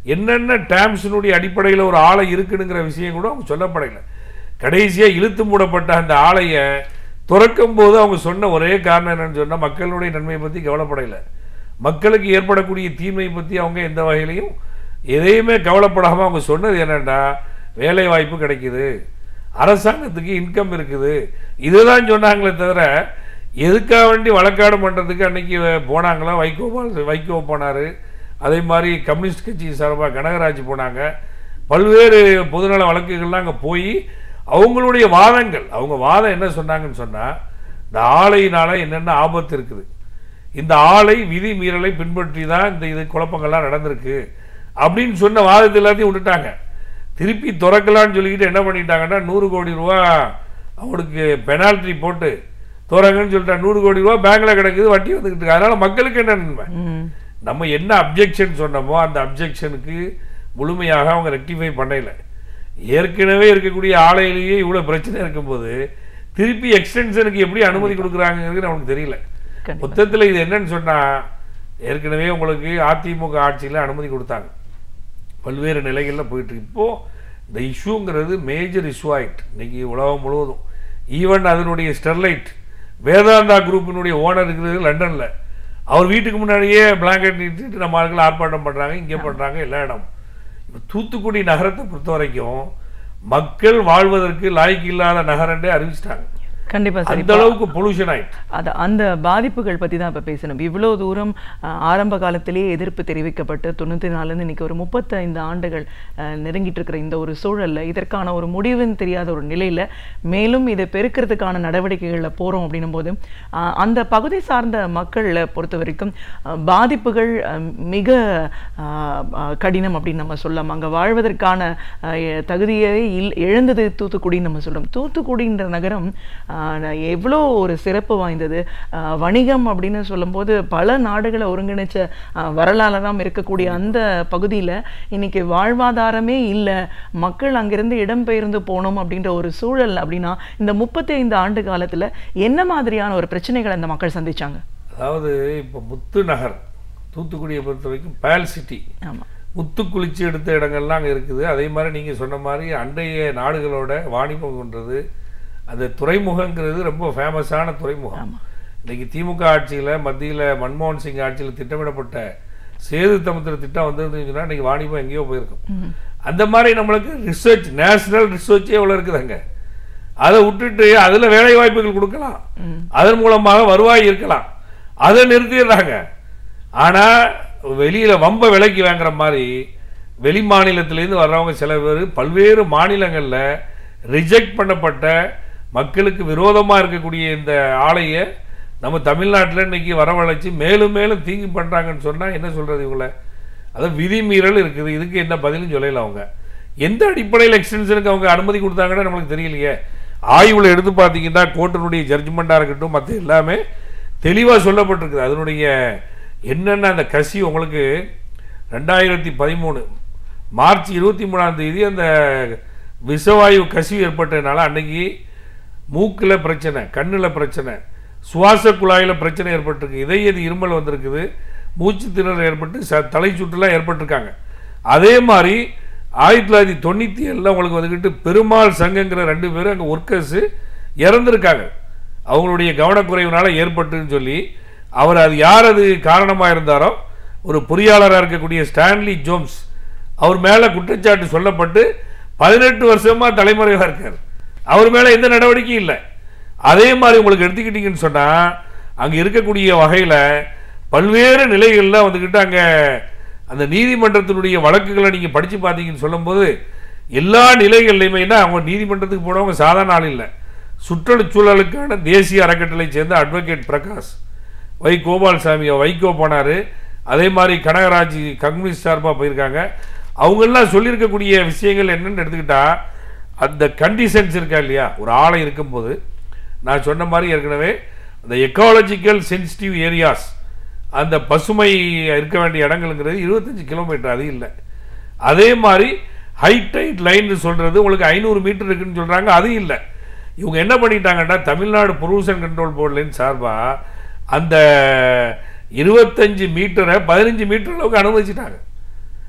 என்னென்ன டேம்ஸினுடைய அடிப்படையில் ஒரு ஆலை இருக்குனுங்கிற விஷயம் கூட அவங்க சொல்லப்படலை கடைசியாக இழுத்து மூடப்பட்ட அந்த ஆலையை துறக்கும் போது அவங்க சொன்ன ஒரே காரணம் என்னன்னு சொன்னால் மக்களுடைய நன்மையை பற்றி கவலைப்படலை மக்களுக்கு ஏற்படக்கூடிய தீமையை பற்றி அவங்க எந்த வகையிலையும் எதையுமே கவலைப்படாமல் அவங்க சொன்னது என்னென்னா வேலை வாய்ப்பு கிடைக்குது அரசாங்கத்துக்கு இன்கம் இருக்குது இதுதான் சொன்னாங்களே தவிர எதுக்காக வேண்டி வழக்காடு பண்ணுறதுக்கு அன்னைக்கு போனாங்களா வைகோபால் வைகோ போனார் அதே மாதிரி கம்யூனிஸ்ட் கட்சி சார்பாக கனகராஜ் போனாங்க பல்வேறு பொதுநல வழக்குகள்லாம் அங்கே போய் அவங்களுடைய வாதங்கள் அவங்க வாதம் என்ன சொன்னாங்கன்னு சொன்னால் இந்த ஆலையினால என்னென்ன ஆபத்து இருக்குது இந்த ஆலை விதி மீறலை பின்பற்றி தான் இந்த இது குழப்பங்கள்லாம் நடந்திருக்கு அப்படின்னு சொன்ன வாதத்தை எல்லாத்தையும் விட்டுட்டாங்க திருப்பி திறக்கலான்னு சொல்லிக்கிட்டு என்ன பண்ணிட்டாங்கன்னா நூறு கோடி ரூபா அவனுக்கு பெனால்ட்டி போட்டு திறங்கன்னு சொல்லிட்டா நூறு கோடி ரூபா பேங்க்ல கிடக்குது வட்டி வந்துக்கிட்டு இருக்கு அதனால மக்களுக்கு என்ன நன்மை ம். நம்ம என்ன அப்ஜெக்ஷன் சொன்னோமோ அந்த அப்ஜெக்ஷனுக்கு முழுமையாக அவங்க ரெக்டிஃபை பண்ணல ஏற்கனவே இருக்கக்கூடிய ஆலையிலேயே இவ்வளோ பிரச்சனை இருக்கும்போது திருப்பி எக்ஸ்டென்ஷனுக்கு எப்படி அனுமதி கொடுக்குறாங்கிறது நமக்கு தெரியல கண்டிப்பா. மொத்தத்தில் இது என்னன்னு சொன்னா ஏற்கனவே உங்களுக்கு அதிமுக ஆட்சியில் அனுமதி கொடுத்தாங்க பல்வேறு நிலைகளில் போயிட்டு இருக்கு. இப்போ இந்த இஷ்யூங்கிறது மேஜர் இஷ்யூ ஆயிட்டு இன்னைக்கு உலகம் முழுவதும் ஈவன் அதனுடைய ஸ்டெர்லைட் வேதாந்தா குரூப்பினுடைய ஓனர் இருக்கிறது லண்டனில் அவர் வீட்டுக்கு முன்னாடியே பிளாங்கெட் நீட்டிட்டு நம்ம ஆட்கள் ஆர்ப்பாட்டம் பண்ணுறாங்க இங்கே பண்ணுறாங்க எல்லா இடம் இப்போ தூத்துக்குடி நகரத்தை பொறுத்த வரைக்கும் மக்கள் வாழ்வதற்கு லாய்க்கு இல்லாத நகரண்டே அறிவிச்சிட்டாங்க கண்டிப்பா சரி அந்த அளவுக்கு பொல்யூஷன் ஆயிட்டு அது அந்த பாதிப்புகள் பற்றி தான் இப்போ பேசணும் இவ்வளோ தூரம் அஹ், ஆரம்ப காலத்திலேயே எதிர்ப்பு தெரிவிக்கப்பட்டு தொண்ணூற்றி நாலுலேருந்து இன்னைக்கு ஒரு முப்பத்தைந்து ஆண்டுகள் அஹ், நெருங்கிட்டு இருக்கிற இந்த ஒரு சூழல்ல இதற்கான ஒரு முடிவுன்னு தெரியாத ஒரு நிலையில மேலும் இதை பெருக்கிறதுக்கான நடவடிக்கைகளில் போகிறோம் அப்படின்னும் போது அஹ், அந்த பகுதி சார்ந்த மக்களை பொறுத்த வரைக்கும் அஹ், பாதிப்புகள் அஹ், மிக அஹ், அஹ், கடினம் அப்படின்னு நம்ம சொல்லலாம் அங்கே வாழ்வதற்கான அஹ், எ- தகுதியை இல் இழந்தது தூத்துக்குடின்னு நம்ம சொல்றோம் தூத்துக்குடின்ற நகரம் ஆஹ், நான் எவ்வளோ ஒரு சிறப்பு வாய்ந்தது ஆஹ், வணிகம் அப்படின்னு சொல்லும்போது பல நாடுகளை ஒருங்கிணைச்ச ஆஹ், வரலாறுலாம் இருக்கக்கூடிய அந்த பகுதியில் இன்னைக்கு வாழ்வாதாரமே இல்லை மக்கள் அங்கிருந்து இடம்பெயர்ந்து போகணும் அப்படின்ற ஒரு சூழல் அப்படின்னா இந்த முப்பத்தி ஐந்து ஆண்டு காலத்துல என்ன மாதிரியான ஒரு பிரச்சனைகளை அந்த மக்கள் சந்திச்சாங்க அதாவது இப்போ முத்து நகர் தூத்துக்குடியை பொறுத்த வரைக்கும் பேல் சிட்டி ஆமா முத்து குளிச்சு எடுத்த இடங்கள்லாம் அங்கே இருக்குது அதே மாதிரி நீங்கள் சொன்ன மாதிரி அண்டைய நாடுகளோட வாணிபம் கொண்டது அந்த துறைமுகங்கிறது ரொம்ப ஃபேமஸான துறைமுகம் இன்னைக்கு திமுக ஆட்சியில் மத்தியில் மன்மோகன் சிங் ஆட்சியில் திட்டமிடப்பட்ட சேது தமுத்திர திட்டம் வந்திருந்துன்னு சொன்னா இன்னைக்கு வாணிபம் எங்கேயோ போயிருக்கும் அந்த மாதிரி நம்மளுக்கு ரிசர்ச் நேஷனல் ரிசர்ச்சே எவ்வளோ இருக்குது அங்கே அதை விட்டுட்டு அதில் வேலை வாய்ப்புகள் கொடுக்கலாம் அதன் மூலமாக வருவாய் இருக்கலாம் அதை நிறுத்திடுறாங்க ஆனால் வெளியில் வம்ப விலைக்கு வாங்குற மாதிரி வெளி மாநிலத்திலேருந்து வர்றவங்க சில பேர் பல்வேறு மாநிலங்களில் ரிஜெக்ட் பண்ணப்பட்ட மக்களுக்கு விரோதமாக இருக்கக்கூடிய இந்த ஆலையை நம்ம தமிழ்நாட்டில் இன்னைக்கு வரவழைச்சு மேலும் மேலும் தீங்கு பண்ணுறாங்கன்னு சொன்னால் என்ன சொல்கிறது இவங்கள அதாவது விதிமீறல் இருக்குது இதுக்கு என்ன பதிலும் சொல்லல அவங்க எந்த அடிப்படையில் எக்ஸ்டென்ஷனுக்கு அவங்க அனுமதி கொடுத்தாங்கன்னு நம்மளுக்கு தெரியலையே ஆய்வில் எடுத்து பார்த்தீங்கன்னா கோர்ட்டினுடைய ஜட்ஜ்மெண்ட்டாக இருக்கட்டும் மற்ற எல்லாமே தெளிவாக சொல்லப்பட்டிருக்குது அதனுடைய என்னென்ன அந்த கசி உங்களுக்கு ரெண்டாயிரத்தி பதிமூணு மார்ச் இருபத்தி மூணாம் தேதி அந்த விஷவாயு கசிவு ஏற்பட்டதுனால அன்னைக்கு மூக்கில் பிரச்சனை கண்ணில் பிரச்சனை சுவாச குழாயில் பிரச்சனை ஏற்பட்டிருக்கு இதயது இருமல் வந்திருக்குது மூச்சு திணறல் ஏற்பட்டு ச தலை சுற்றுலாம் ஏற்பட்டிருக்காங்க அதே மாதிரி ஆயிரத்தி தொள்ளாயிரத்தி தொண்ணூற்றி ஏழில் உங்களுக்கு வந்துக்கிட்டு பெருமாள் சங்கங்கிற ரெண்டு பேரும் அங்கே ஒர்க்கர்ஸு இறந்துருக்காங்க அவங்களுடைய கவனக்குறைவுனால ஏற்பட்டுன்னு சொல்லி அவர் அது யார் அது காரணமாக இருந்தாரோ ஒரு பொறியாளராக இருக்கக்கூடிய ஸ்டான்லி ஜோம்ஸ் அவர் மேலே குற்றச்சாட்டு சொல்லப்பட்டு பதினெட்டு வருஷமாக தலைமறைவாக இருக்கார் அவர் மேலே எந்த நடவடிக்கையும் இல்லை அதே மாதிரி உங்களுக்கு எடுத்துக்கிட்டீங்கன்னு சொன்னால் அங்கே இருக்கக்கூடிய வகையில் பல்வேறு நிலைகளில் வந்துக்கிட்டு அங்கே அந்த நீதிமன்றத்தினுடைய வழக்குகளை நீங்கள் படித்து பார்த்தீங்கன்னு சொல்லும்போது எல்லா நிலைகள்லையுமே என்ன அவங்க நீதிமன்றத்துக்கு போனவங்க சாதாரண ஆள் இல்லை சுற்றுச்சூழலுக்கான தேசிய அறக்கட்டளை சேர்ந்த அட்வொகேட் பிரகாஷ் வை கோபால்சாமி வைகோ போனார் அதே மாதிரி கனகராஜ் கம்யூனிஸ்ட் சார்பாக போயிருக்காங்க அவங்கெல்லாம் சொல்லியிருக்கக்கூடிய விஷயங்கள் என்னன்னு எடுத்துக்கிட்டா அந்த கண்டிஷன்ஸ் இருக்கா இல்லையா ஒரு ஆலை இருக்கும்போது நான் சொன்ன மாதிரி ஏற்கனவே அந்த எக்காலஜிக்கல் சென்சிட்டிவ் ஏரியாஸ் அந்த பசுமை இருக்க வேண்டிய இடங்கள்ங்கிறது இருபத்தஞ்சி கிலோமீட்டர் அது இல்லை அதே மாதிரி ஹைடைட் லைன் சொல்கிறது உங்களுக்கு ஐநூறு மீட்டர் இருக்குன்னு சொல்கிறாங்க அது இல்லை இவங்க என்ன பண்ணிட்டாங்கன்னா தமிழ்நாடு பொல்யூஷன் கண்ட்ரோல் போர்டுலேருந்து சார்பாக அந்த இருபத்தஞ்சு மீட்டரை பதினஞ்சு மீட்டர் அளவுக்கு அனுமதிச்சிட்டாங்க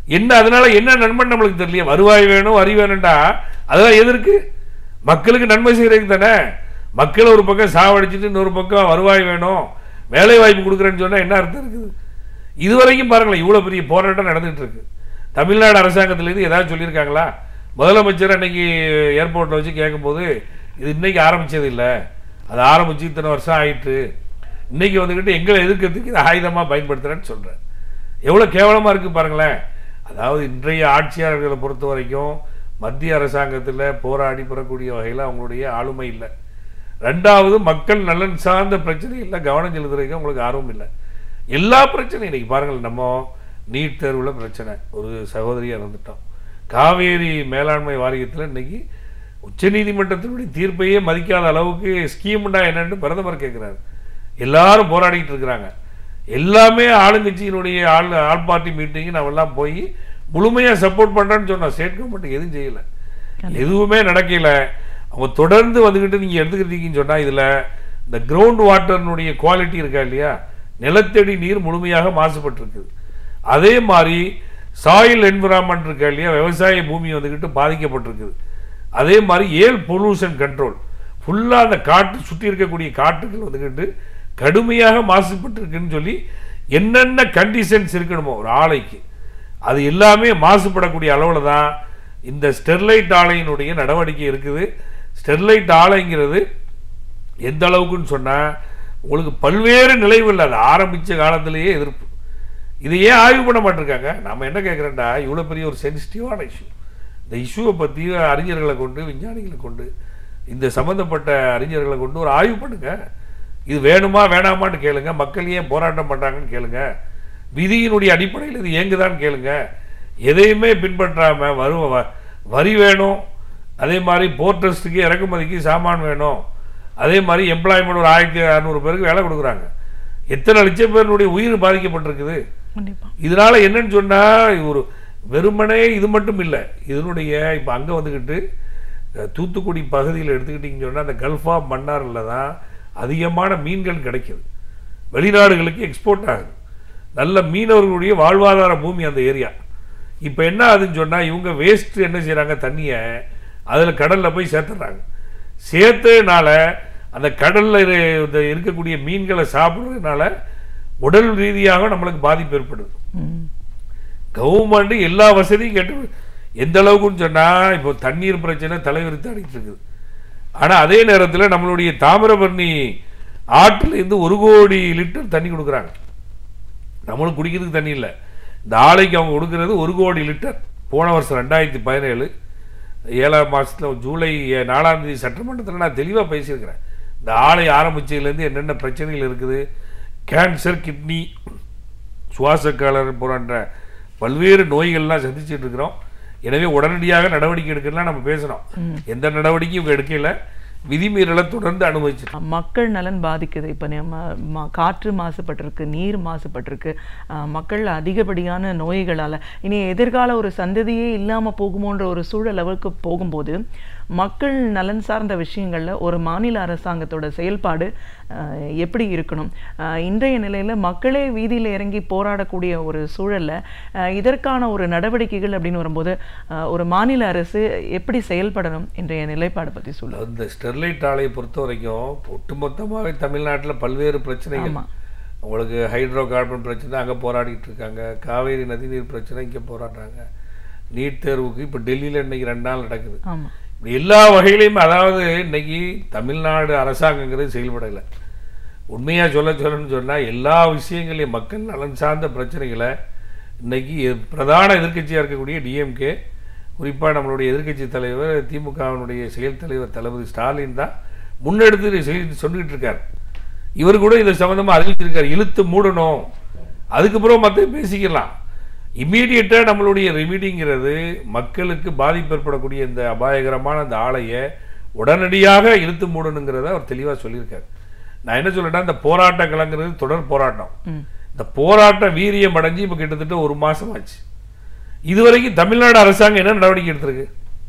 என்ன அதனால என்ன நன்மை நம்மளுக்கு தெரியல வருவாய் வேணும் வரி வேணும்டா அதெல்லாம் எதற்கு மக்களுக்கு நன்மை செய்யறதுக்கு தானே மக்கள் ஒரு பக்கம் சாவடிச்சிட்டு இன்னொரு பக்கம் வருவாய் வேணும் வேலை வாய்ப்பு கொடுக்குறேன்னு சொன்னா என்ன அர்த்தம் இருக்குது இதுவரைக்கும் பாருங்களேன் இவ்வளவு பெரிய போராட்டம் நடந்துட்டு இருக்கு தமிழ்நாடு அரசாங்கத்திலேருந்து ஏதாவது சொல்லியிருக்காங்களா முதலமைச்சர் அன்னைக்கு ஏர்போர்ட்டில் வச்சு கேட்கும்போது இது இன்னைக்கு ஆரம்பிச்சது இல்லை அது ஆரம்பிச்சு இத்தனை வருஷம் ஆயிட்டு இன்னைக்கு வந்துக்கிட்டு எங்களை எதிர்க்கிறதுக்கு இது ஆயுதமாக பயன்படுத்துகிறேன்னு சொல்கிறேன் எவ்வளோ கேவலமாக இருக்குது பாருங்களேன் அதாவது இன்றைய ஆட்சியாளர்களை பொறுத்த வரைக்கும் மத்திய அரசாங்கத்தில் போராடி பெறக்கூடிய வகையில் அவங்களுடைய ஆளுமை இல்லை ரெண்டாவது மக்கள் நலன் சார்ந்த பிரச்சனைகளில் கவனம் செலுத்துறதுக்கு அவங்களுக்கு ஆர்வம் இல்லை எல்லா பிரச்சனையும் இன்னைக்கு பாருங்கள் நம்ம நீட் தேர்வில் பிரச்சனை ஒரு சகோதரி இறந்துட்டோம் காவேரி மேலாண்மை வாரியத்தில் இன்னைக்கு உச்சநீதிமன்றத்தினுடைய தீர்ப்பையே மதிக்காத அளவுக்கு ஸ்கீம்டா என்னன்னு பிரதமர் கேட்குறாரு எல்லாரும் போராடிட்டு இருக்கிறாங்க எல்லாமே ஆளுங்கட்சியினுடைய ஆள் ஆள் பார்ட்டி மீட்டிங்கு நம்ம எல்லாம் போய் முழுமையாக சப்போர்ட் பண்ணுறேன்னு சொன்னோம் ஸ்டேட் கவர்மெண்ட் எதுவும் செய்யலை எதுவுமே நடக்கல அவங்க தொடர்ந்து வந்துக்கிட்டு நீங்கள் எடுத்துக்கிட்டீங்கன்னு சொன்னால் இதில் இந்த கிரவுண்ட் வாட்டர்னுடைய குவாலிட்டி இருக்கா இல்லையா நிலத்தடி நீர் முழுமையாக மாசுபட்டிருக்குது அதே மாதிரி சாயில் என்விரான்மெண்ட் இருக்கா இல்லையா விவசாய பூமி வந்துக்கிட்டு பாதிக்கப்பட்டிருக்குது அதே மாதிரி ஏர் பொல்யூஷன் கண்ட்ரோல் ஃபுல்லாக அந்த காட்டு சுற்றி இருக்கக்கூடிய காட்டுகள் வந்துக்கிட்டு கடுமையாக மாசுபட்டிருக்குன்னு சொல்லி என்னென்ன கண்டிஷன்ஸ் இருக்கணுமோ ஒரு ஆலைக்கு அது எல்லாமே மாசுபடக்கூடிய அளவில் தான் இந்த ஸ்டெர்லைட் ஆலையினுடைய நடவடிக்கை இருக்குது ஸ்டெர்லைட் ஆலைங்கிறது எந்த அளவுக்குன்னு சொன்னால் உங்களுக்கு பல்வேறு நிலைவில் அது ஆரம்பித்த காலத்திலேயே எதிர்ப்பு இதை ஏன் ஆய்வு பண்ண மாட்டிருக்காங்க நம்ம என்ன கேட்குறேன்டா இவ்வளோ பெரிய ஒரு சென்சிட்டிவான இஷ்யூ இந்த இஷ்யூவை பற்றி அறிஞர்களை கொண்டு விஞ்ஞானிகளை கொண்டு இந்த சம்மந்தப்பட்ட அறிஞர்களை கொண்டு ஒரு ஆய்வு பண்ணுங்க இது வேணுமா வேணாமான்னு கேளுங்க மக்கள் ஏன் போராட்டம் பண்ணுறாங்கன்னு கேளுங்க விதியினுடைய அடிப்படையில் இது இயங்குதான்னு கேளுங்க எதையுமே பின்பற்றாம வரும் வ- வரி வேணும் அதே மாதிரி போர்ட்ரஸ்ட்டுக்கு இறக்குமதிக்கு சாமான் வேணும் அதே மாதிரி எம்ப்ளாய்மெண்ட் ஒரு ஆயிரத்தி அறநூறு பேருக்கு வேலை கொடுக்குறாங்க எத்தனை லட்சம் பேருடைய உயிர் பாதிக்கப்பட்டிருக்குது கண்டிப்பா இதனால என்னன்னு சொன்னா இது ஒரு வெறுமனே இது மட்டும் இல்லை இதனுடைய இப்போ அங்கே வந்துக்கிட்டு அஹ், தூத்துக்குடி பகுதியில் எடுத்துக்கிட்டிங்கன்னு சொன்னால் அந்த கல்ஃப் ஆஃப் மன்னாரில் தான் அதிகமான மீன்கள் கிடைக்குது வெளிநாடுகளுக்கு எக்ஸ்போர்ட் ஆகுது நல்ல மீனவர்களுடைய வாழ்வாதார பூமி அந்த ஏரியா இப்போ என்ன ஆகுதுன்னு சொன்னால் இவங்க வேஸ்ட் என்ன செய்கிறாங்க தண்ணியை அதில் கடலில் போய் சேர்த்துடுறாங்க சேர்த்ததுனால அந்த கடலில் இருக்கக்கூடிய மீன்களை சாப்பிட்றதுனால உடல் ரீதியாக நம்மளுக்கு பாதிப்பு ஏற்படுது ம். கவர்மெண்ட் எல்லா வசதியும் கேட்டு எந்த அளவுக்குன்னு சொன்னா இப்போ தண்ணீர் பிரச்சனை தலைவிரித்து அடிக்கிட்டு இருக்குது ஆனா அதே நேரத்தில் நம்மளுடைய தாமிரபரணி ஆற்றுல இருந்து ஒரு கோடி லிட்டர் தண்ணி கொடுக்குறாங்க நம்மளுக்கு குடிக்கிறதுக்கு தண்ணி இல்லை இந்த ஆலைக்கு அவங்க கொடுக்கறது ஒரு கோடி லிட்டர் போன வருஷம் ரெண்டாயிரத்தி பதினேழு ஏழாம் மாசத்துல ஜூலை நாலாம் தேதி சட்டமன்றத்தில் நான் தெளிவாக பேசியிருக்கிறேன் இந்த ஆலை ஆரம்பிச்சதுலேருந்து என்னென்ன பிரச்சனைகள் இருக்குது கேன்சர் கிட்னி சுவாசக்காலர் போன்ற பல்வேறு நோய்கள்லாம் சந்திச்சுட்டு இருக்கிறோம் எனவே உடனடியாக நடவடிக்கை எடுக்கலாம் நம்ம பேசணும் எந்த நடவடிக்கையும் இவங்க எடுக்கல விதிமீறலை தொடர்ந்து அனுபவிச்சிட்டு மக்கள் நலன் பாதிக்குது இப்போ நம்ம ம- காற்று மாசுபட்டிருக்கு நீர் மாசுபட்டிருக்கு அஹ், மக்கள் அதிகப்படியான நோய்களால் இனி எதிர்கால ஒரு சந்ததியே இல்லாமல் போகுமோன்ற ஒரு சூழல் அளவுக்கு போகும்போது மக்கள் நலன் சார்ந்த விஷயங்களில் ஒரு மாநில அரசாங்கத்தோட செயல்பாடு அஹ், எப்படி இருக்கணும் அஹ், இன்றைய நிலையில் மக்களே வீதியில் இறங்கி போராடக்கூடிய ஒரு சூழல்ல அஹ், இதற்கான ஒரு நடவடிக்கைகள் அப்படின்னு வரும்போது அஹ், ஒரு மாநில அரசு எப்படி செயல்படணும் இன்றைய நிலைப்பாடு பற்றி சொல்லுங்கள் அந்த ஸ்டெர்லைட் ஆலையை பொறுத்த வரைக்கும் ஒட்டுமொத்தமாகவே தமிழ்நாட்டில் பல்வேறு பிரச்சனைகள் ஆமா. உங்களுக்கு ஹைட்ரோ கார்பன் பிரச்சனை அங்கே போராடிட்டு இருக்காங்க காவேரி நதிநீர் பிரச்சனை இங்கே போராடுறாங்க நீட் தேர்வுக்கு இப்போ டெல்லியில் இன்னைக்கு ரெண்டு நாள் நடக்குது ஆமா இப்படி எல்லா வகையிலையும் அதாவது இன்னைக்கு தமிழ்நாடு அரசாங்கங்கிறது செயல்படலை உண்மையாக சொல்ல சொல்லணும்னு சொன்னால் எல்லா விஷயங்களையும் மக்கள் நலன் சார்ந்த பிரச்சனைகளை இன்னைக்கு எ- பிரதான எதிர்க்கட்சியாக இருக்கக்கூடிய டிஎம்கே குறிப்பாக நம்மளுடைய எதிர்க்கட்சி தலைவர் திமுகவினுடைய செயல் தலைவர் தளபதி ஸ்டாலின் தான் முன்னெடுத்து இதை செய்து சொல்லிட்டு இருக்கார் இவர் கூட இதை சம்மந்தமாக அறிவிச்சிருக்கார் இழுத்து மூடணும் அதுக்கப்புறம் மற்ற பேசிக்கலாம் இம்மீடியட்டாக நம்மளுடைய ரெமிடிங்கிறது மக்களுக்கு பாதிப்பு ஏற்படக்கூடிய இந்த அபாயகரமான அந்த ஆலையை உடனடியாக இழுத்து மூடணுங்கிறத அவர் தெளிவாக சொல்லியிருக்காரு நான் என்ன சொல்றேன்னா இந்த போராட்ட கலங்கிறது தொடர் போராட்டம் ம். இந்த போராட்டம் வீரியம் அடைஞ்சு இப்போ கிட்டத்தட்ட ஒரு மாசம் ஆச்சு இதுவரைக்கும் தமிழ்நாடு அரசாங்கம் என்ன நடவடிக்கை எடுத்திருக்கு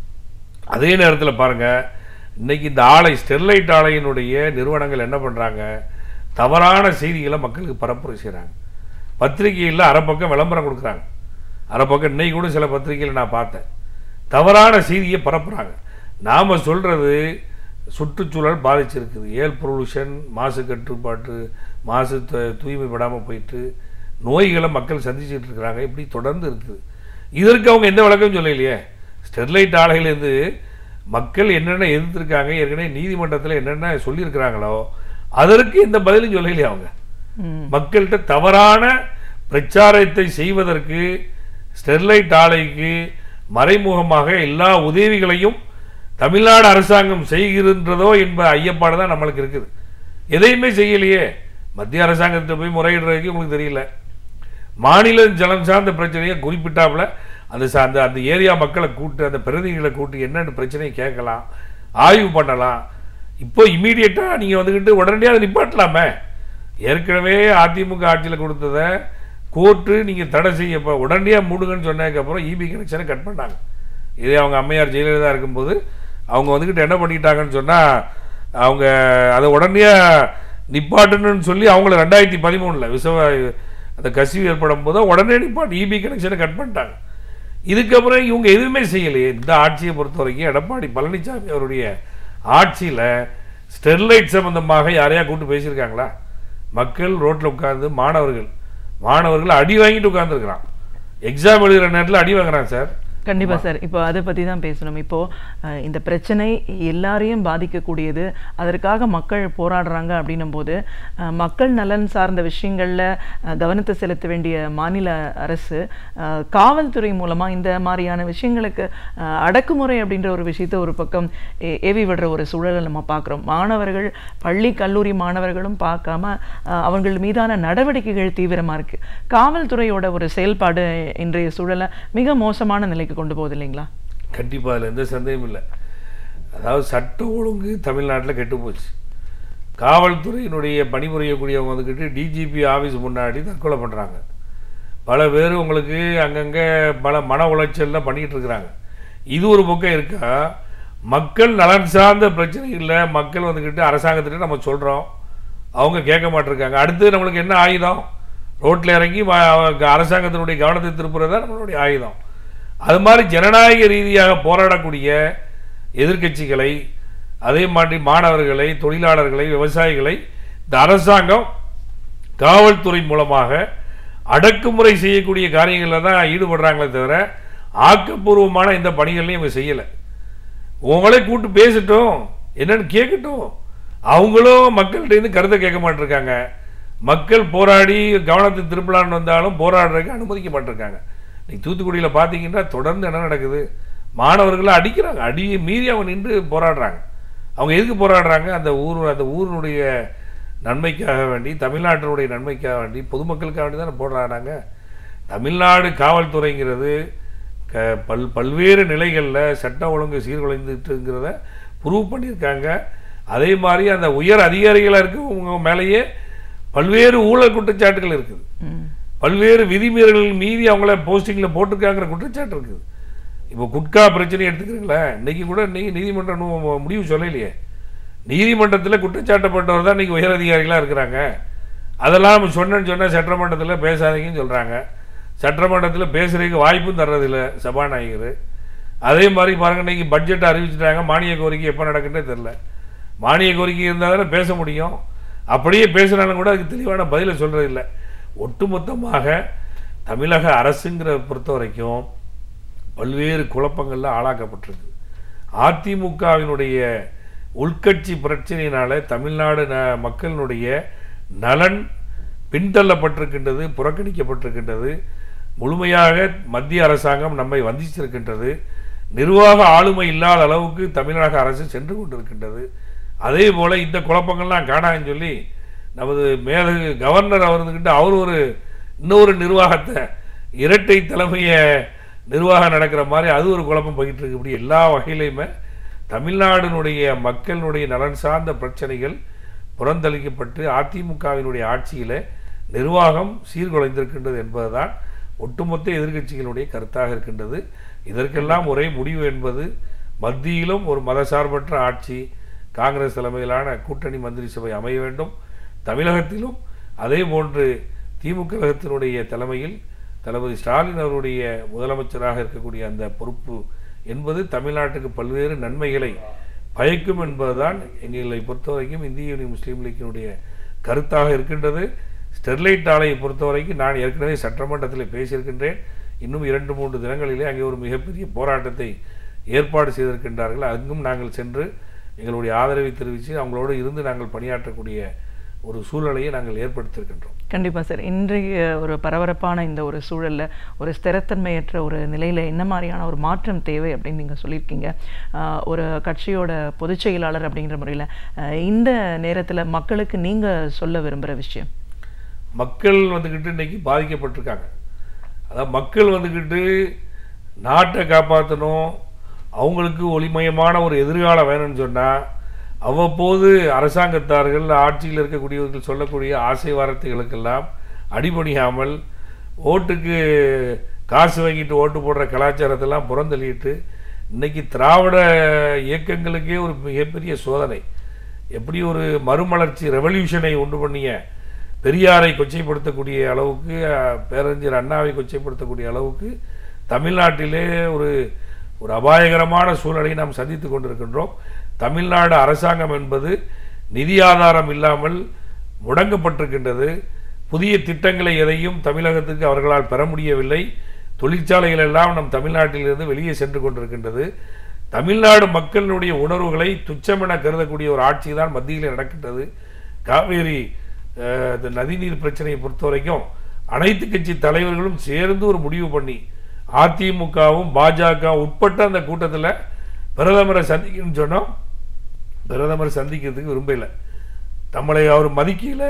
அதே நேரத்தில் பாருங்க இன்னைக்கு இந்த ஆலை ஸ்டெர்லைட் ஆலையினுடைய நிறுவனங்கள் என்ன பண்றாங்க தவறான செய்திகளை மக்களுக்கு பரப்புரை செய்கிறாங்க பத்திரிகையில் அரை பக்கம் விளம்பரம் கொடுக்குறாங்க அரை பக்கம் இன்னைக்கு கூட சில பத்திரிகைகள் நான் பார்த்தேன் தவறான செய்தியை பரப்புகிறாங்க நாம் சொல்கிறது சுற்றுச்சூழல் பாதிச்சிருக்குது ஏர் பொல்யூஷன் மாசு கட்டுப்பாட்டு மாசு து- தூய்மைப்படாமல் போயிட்டு நோய்களை மக்கள் சந்திச்சுட்டு இருக்கிறாங்க இப்படி தொடர்ந்து இருக்குது இதற்கு அவங்க எந்த விளக்கம் சொல்லலையே ஸ்டெர்லைட் ஆலையிலேருந்து மக்கள் என்னென்ன எதிர்த்திருக்காங்க ஏற்கனவே நீதிமன்றத்தில் என்னென்ன சொல்லியிருக்கிறாங்களோ அதற்கு எந்த பதிலும் சொல்லலையே அவங்க ம். மக்கள்கிட்ட தவறான பிரச்சாரத்தை செய்வதற்கு ஸ்டெர்லைட் ஆலைக்கு மறைமுகமாக எல்லா உதவிகளையும் தமிழ்நாடு அரசாங்கம் செய்கின்றதோ என்ப ஐயப்பாடு தான் நம்மளுக்கு இருக்குது எதையுமே செய்யலையே மத்திய அரசாங்கத்தை போய் முறையிடுறதுக்கு உங்களுக்கு தெரியல மாநில ஜலம் சார்ந்த பிரச்சனையை குறிப்பிட்டாப்புல அந்த சா- அந்த அந்த ஏரியா மக்களை கூட்டு அந்த பிரதிநிதிகளை கூட்டு என்னென்ன பிரச்சனையை கேட்கலாம் ஆய்வு பண்ணலாம் இப்போ இம்மீடியட்டாக நீங்கள் வந்துக்கிட்டு உடனடியாக அதை நிப்பாட்டலாமே ஏற்கனவே அதிமுக ஆட்சியில் கொடுத்ததை கோர்ட்டு நீங்கள் தடை செய்ய இப்போ உடனடியாக மூடுங்கன்னு சொன்னதுக்கப்புறம் இபி கனெக்ஷனை கட் பண்ணாங்க இதே அவங்க அம்மையார் ஜெயலலிதா இருக்கும்போது அவங்க வந்துக்கிட்டு என்ன பண்ணிக்கிட்டாங்கன்னு சொன்னால் அவங்க அதை உடனடியாக நிப்பாட்டணும்னு சொல்லி அவங்கள ரெண்டாயிரத்தி பதிமூணில் விசவ அந்த கசிவு ஏற்படும் போது உடனே நிப்பாட்டு இபி கனெக்ஷனை கட் பண்ணிட்டாங்க இதுக்கப்புறம் இவங்க எதுவுமே செய்யலையே இந்த ஆட்சியை பொறுத்த வரைக்கும் எடப்பாடி பழனிசாமி அவருடைய ஆட்சியில் ஸ்டெர்லைட் சம்பந்தமாக யாரையா கூட்டு பேசியிருக்காங்களா மக்கள் ரோட்டில் உட்கார்ந்து மாணவர்கள் மாணவர்கள் அடி வாங்கிட்டு உட்கார்ந்துருக்கிறான் எக்ஸாம் எழுதுகிற நேரத்தில் அடி வாங்குறான் சார் கண்டிப்பா சார் இப்போ அதை பத்தி தான் பேசணும் இப்போ அஹ், இந்த பிரச்சனை எல்லாரையும் பாதிக்கக்கூடியது அதற்காக மக்கள் போராடுறாங்க அப்படின்னும் போது அஹ், மக்கள் நலன் சார்ந்த விஷயங்கள்ல அஹ், கவனத்தை செலுத்த வேண்டிய மாநில அரசு அஹ், காவல்துறை மூலமா இந்த மாதிரியான விஷயங்களுக்கு அஹ், அடக்குமுறை அப்படின்ற ஒரு விஷயத்தை ஒரு பக்கம் ஏ- ஏவி விடுற ஒரு சூழலை நம்ம பார்க்குறோம் மாணவர்கள் பள்ளி கல்லூரி மாணவர்களும் பார்க்காம அஹ், அவங்கள் மீதான நடவடிக்கைகள் தீவிரமா இருக்கு காவல்துறையோட ஒரு செயல்பாடு இன்றைய சூழலை மிக மோசமான நிலைக்கு கொண்டு போகுது இல்லைங்களா கண்டிப்பாக அதில் எந்த சந்தேகமும் இல்லை அதாவது சட்ட ஒழுங்கு தமிழ்நாட்டில் கெட்டு போச்சு காவல்துறையினுடைய பணிபுரியக்கூடியவங்க வந்துக்கிட்டு டிஜிபி ஆஃபீஸ் முன்னாடி தற்கொலை பண்ணுறாங்க பல பேர் உங்களுக்கு அங்கங்கே பல மன உளைச்சலில் பண்ணிக்கிட்டு இருக்கிறாங்க இது ஒரு பக்கம் இருக்கா மக்கள் நலன் சார்ந்த பிரச்சனை இல்லை மக்கள் வந்துக்கிட்டு அரசாங்கத்திட்ட நம்ம சொல்கிறோம் அவங்க கேட்க மாட்டிருக்காங்க அடுத்து நம்மளுக்கு என்ன ஆயுதம் ரோட்டில் இறங்கி ம- அரசாங்கத்தினுடைய கவனத்தை திருப்புறது தான் நம்மளுடைய ஆயுதம் அது மாதிரி ஜனநாயக ரீதியாக போராடக்கூடிய எதிர்க்கட்சிகளை அதே மாதிரி மாணவர்களை தொழிலாளர்களை விவசாயிகளை இந்த அரசாங்கம் காவல்துறை மூலமாக அடக்குமுறை செய்யக்கூடிய காரியங்களில் தான் ஈடுபடுறாங்களே தவிர ஆக்கப்பூர்வமான இந்த பணிகளையும் இவங்க செய்யலை உங்களே கூட்டு பேசட்டும் என்னன்னு கேட்கட்டும் அவங்களும் மக்கள்கிட்ட இருந்து கருத்தை கேட்க மாட்டிருக்காங்க மக்கள் போராடி கவனத்தை திருப்பலான்னு வந்தாலும் போராடுறதுக்கு அனுமதிக்க மாட்டிருக்காங்க நீங்க தூத்துக்குடியில் பார்த்தீங்கன்னா தொடர்ந்து என்ன நடக்குது மாணவர்களை அடிக்கிறாங்க அடியை மீறி அவங்க நின்று போராடுறாங்க அவங்க எதுக்கு போராடுறாங்க அந்த ஊர் அந்த ஊரினுடைய நன்மைக்காக வேண்டி தமிழ்நாட்டினுடைய நன்மைக்காக வேண்டி பொதுமக்களுக்காக வேண்டி தானே போராடுறாங்க தமிழ்நாடு காவல்துறைங்கிறது க பல் பல்வேறு நிலைகளில் சட்ட ஒழுங்கு சீர்குலைந்துட்டுங்கிறத ப்ரூவ் பண்ணியிருக்காங்க அதே மாதிரி அந்த உயர் அதிகாரிகளாக இருக்கவங்க மேலேயே பல்வேறு ஊழல் குற்றச்சாட்டுகள் இருக்குது ம். பல்வேறு விதிமீறல்கள் மீறி அவங்கள போஸ்டிங்கில் போட்டிருக்காங்கிற குற்றச்சாட்டு இருக்குது இப்போ குட்கா பிரச்சனை எடுத்துக்கிறீங்களேன் இன்னைக்கு கூட இன்னைக்கு நீதிமன்றம் இன்னும் முடிவு சொல்லலையே நீதிமன்றத்தில் குற்றச்சாட்டப்பட்டவர் தான் இன்னைக்கு உயர் அதிகாரிகளாக இருக்கிறாங்க அதெல்லாம் நம்ம சொன்னேன்னு சொன்னால் சட்டமன்றத்தில் பேசாதீங்கன்னு சொல்கிறாங்க சட்டமன்றத்தில் பேசுறதுக்கு வாய்ப்பும் தர்றதில்ல சபாநாயகர் அதே மாதிரி பாருங்க இன்னைக்கு பட்ஜெட் அறிவிச்சிட்டாங்க மானிய கோரிக்கை எப்போ நடக்குன்னே தெரில மானிய கோரிக்கை இருந்தால் தானே பேச முடியும் அப்படியே பேசினாலும் கூட அதுக்கு தெளிவான பதிலை சொல்கிறதில்ல ஒட்டுமொத்தமாக தமிழக அரசுங்கிற பொறுத்த வரைக்கும் பல்வேறு குழப்பங்களில் ஆளாக்கப்பட்டிருக்கு அதிமுகவினுடைய உள்கட்சி பிரச்சனையினால தமிழ்நாடு ந மக்களினுடைய நலன் பின்தள்ளப்பட்டிருக்கின்றது புறக்கணிக்கப்பட்டிருக்கின்றது முழுமையாக மத்திய அரசாங்கம் நம்மை வந்திச்சிருக்கின்றது நிர்வாக ஆளுமை இல்லாத அளவுக்கு தமிழக அரசு சென்று கொண்டிருக்கின்றது அதே போல இந்த குழப்பங்கள்லாம் காணாதுன்னு சொல்லி நமது மேலகு கவர்னர் அவர்கிட்ட அவர் ஒரு இன்னொரு நிர்வாகத்தை இரட்டை தலைமைய நிர்வாகம் நடக்கிற மாதிரி அது ஒரு குழப்பம் போயிட்டு இருக்கு இப்படி எல்லா வகையிலையுமே தமிழ்நாடினுடைய மக்களினுடைய நலன் சார்ந்த பிரச்சனைகள் புறந்தளிக்கப்பட்டு அதிமுகவினுடைய ஆட்சியில் நிர்வாகம் சீர்குலைந்திருக்கின்றது என்பதுதான் ஒட்டுமொத்த எதிர்க்கட்சிகளுடைய கருத்தாக இருக்கின்றது இதற்கெல்லாம் ஒரே முடிவு என்பது மத்தியிலும் ஒரு மதசார்பற்ற ஆட்சி காங்கிரஸ் தலைமையிலான கூட்டணி மந்திரி சபை அமைய வேண்டும் தமிழகத்திலும் அதே போன்று திமுக கழகத்தினுடைய தலைமையில் தளபதி ஸ்டாலின் அவருடைய முதலமைச்சராக இருக்கக்கூடிய அந்த பொறுப்பு என்பது தமிழ்நாட்டுக்கு பல்வேறு நன்மைகளை பயக்கும் என்பதுதான் எங்களை பொறுத்தவரைக்கும் இந்திய யூனியன் முஸ்லீம் லீக்கினுடைய கருத்தாக இருக்கின்றது ஸ்டெர்லைட் ஆலையை பொறுத்தவரைக்கும் நான் ஏற்கனவே சட்டமன்றத்தில் பேசியிருக்கின்றேன் இன்னும் இரண்டு மூன்று தினங்களிலே அங்கே ஒரு மிகப்பெரிய போராட்டத்தை ஏற்பாடு செய்திருக்கின்றார்கள் அங்கும் நாங்கள் சென்று எங்களுடைய ஆதரவை தெரிவித்து அவங்களோடு இருந்து நாங்கள் பணியாற்றக்கூடிய ஒரு சூழ்நிலையை நாங்கள் ஏற்படுத்தியிருக்கின்றோம் கண்டிப்பா சார் இன்றைய ஒரு பரபரப்பான இந்த ஒரு சூழல்ல ஒரு ஸ்திரத்தன்மையற்ற ஒரு நிலையில என்ன மாதிரியான ஒரு மாற்றம் தேவை அப்படின்னு நீங்க சொல்லியிருக்கீங்க ஆஹ் ஒரு கட்சியோட பொதுச் செயலாளர் அப்படிங்கிற முறையில ஆஹ் இந்த நேரத்துல மக்களுக்கு நீங்க சொல்ல விரும்புற விஷயம் மக்கள் வந்துக்கிட்டு இன்னைக்கு பாதிக்கப்பட்டிருக்காங்க அதாவது மக்கள் வந்துக்கிட்டு நாட்டை காப்பாற்றணும் அவங்களுக்கு ஒளிமயமான ஒரு எதிர்காலம் வேணும்னு சொன்னால் அவ்வப்போது அரசாங்கத்தார்கள் ஆட்சியில் இருக்கக்கூடியவர்கள் சொல்லக்கூடிய ஆசை வார்த்தைகளுக்கெல்லாம் அடிபணியாமல் ஓட்டுக்கு காசு வாங்கிட்டு ஓட்டு போடுற கலாச்சாரத்தெல்லாம் புறந்தள்ளிட்டு இன்னைக்கு திராவிட இயக்கங்களுக்கே ஒரு மிகப்பெரிய சோதனை எப்படி ஒரு மறுமலர்ச்சி ரெவல்யூஷனை உண்டு பண்ணிய பெரியாரை கொச்சைப்படுத்தக்கூடிய அளவுக்கு அஹ், பேரறிஞர் அண்ணாவை கொச்சைப்படுத்தக்கூடிய அளவுக்கு தமிழ்நாட்டிலே ஒரு ஒரு அபாயகரமான சூழலை நாம் சந்தித்து கொண்டிருக்கின்றோம் தமிழ்நாடு அரசாங்கம் என்பது நிதி ஆதாரம் இல்லாமல் முடங்கப்பட்டிருக்கின்றது புதிய திட்டங்களை எதையும் தமிழகத்துக்கு அவர்களால் பெற முடியவில்லை தொழிற்சாலைகள் எல்லாம் நம் தமிழ்நாட்டிலிருந்து வெளியே சென்று கொண்டிருக்கின்றது தமிழ்நாடு மக்களினுடைய உணர்வுகளை துச்சமென கருதக்கூடிய ஒரு ஆட்சி தான் மத்தியில் நடக்கின்றது காவேரி அஹ், இந்த நதிநீர் பிரச்சனையை பொறுத்த வரைக்கும் அனைத்து கட்சி தலைவர்களும் சேர்ந்து ஒரு முடிவு பண்ணி அதிமுகவும் பாஜக உட்பட்ட அந்த கூட்டத்தில் பிரதமரை சந்திக்கணும்னு சொன்னோம் பிரதமர் சந்திக்கிறதுக்கு விரும்பல நம்மளை அவர் மதிக்கல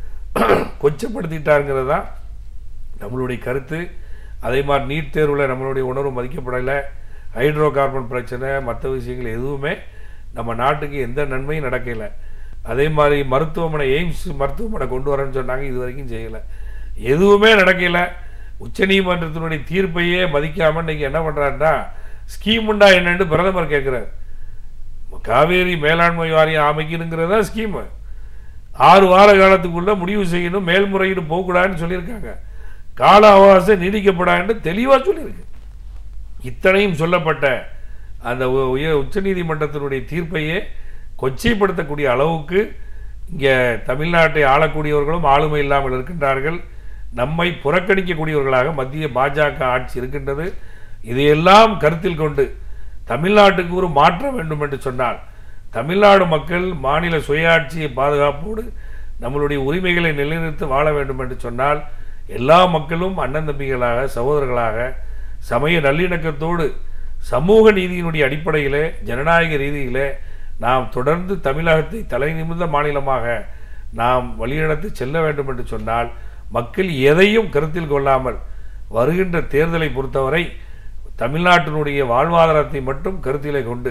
கொச்சப்படுத்திட்டாருங்கிறது தான் நம்மளுடைய கருத்து அதே மாதிரி நீட் தேர்வில் நம்மளுடைய உணர்வு மதிக்கப்படலை ஹைட்ரோ கார்பன் பிரச்சனை மற்ற விஷயங்கள் எதுவுமே நம்ம நாட்டுக்கு எந்த நன்மையும் நடக்கலை அதே மாதிரி மருத்துவமனை எய்ம்ஸ் மருத்துவமனை கொண்டு வரேன்னு சொன்னாங்க இது வரைக்கும் செய்யலை எதுவுமே நடக்கல உச்சநீதிமன்றத்தினுடைய தீர்ப்பையே மதிக்காம இன்னைக்கு என்ன பண்றாருன்னா ஸ்கீமுண்டா என்னன்னு பிரதமர் கேட்கிறார் காவேரி மேலாண்மை வாரியம் அமைக்கணுங்கிறதா ஸ்கீமு ஆறு வார காலத்துக்குள்ள முடிவு செய்யணும் மேல்முறையீடு போகக்கூடாதுன்னு சொல்லியிருக்காங்க கால அவகாசம் நீடிக்கப்படாதுன்னு தெளிவாக சொல்லியிருக்கு இத்தனையும் சொல்லப்பட்ட அந்த உ- உயர் உச்சநீதிமன்றத்தினுடைய தீர்ப்பையே கொச்சைப்படுத்தக்கூடிய அளவுக்கு இங்கே தமிழ்நாட்டை ஆளக்கூடியவர்களும் ஆளுமை இல்லாமல் இருக்கின்றார்கள் நம்மை புறக்கணிக்கக்கூடியவர்களாக மத்திய பாஜக ஆட்சி இருக்கின்றது இதையெல்லாம் கருத்தில் கொண்டு தமிழ்நாட்டுக்கு ஒரு மாற்றம் வேண்டும் என்று சொன்னால் தமிழ்நாடு மக்கள் மாநில சுயாட்சியை பாதுகாப்போடு நம்மளுடைய உரிமைகளை நிலைநிறுத்தி வாழ வேண்டும் என்று சொன்னால் எல்லா மக்களும் அண்ணன் தம்பிகளாக சகோதரர்களாக சமய நல்லிணக்கத்தோடு சமூக நீதியினுடைய அடிப்படையிலே ஜனநாயக ரீதியிலே நாம் தொடர்ந்து தமிழகத்தை தலை நிமிர்ந்த மாநிலமாக நாம் வழிநடத்தி செல்ல வேண்டும் என்று சொன்னால் மக்கள் எதையும் கருத்தில் கொள்ளாமல் வருகின்ற தேர்தலை பொறுத்தவரை தமிழ்நாட்டினுடைய வாழ்வாதாரத்தை மட்டும் கருத்திலே கொண்டு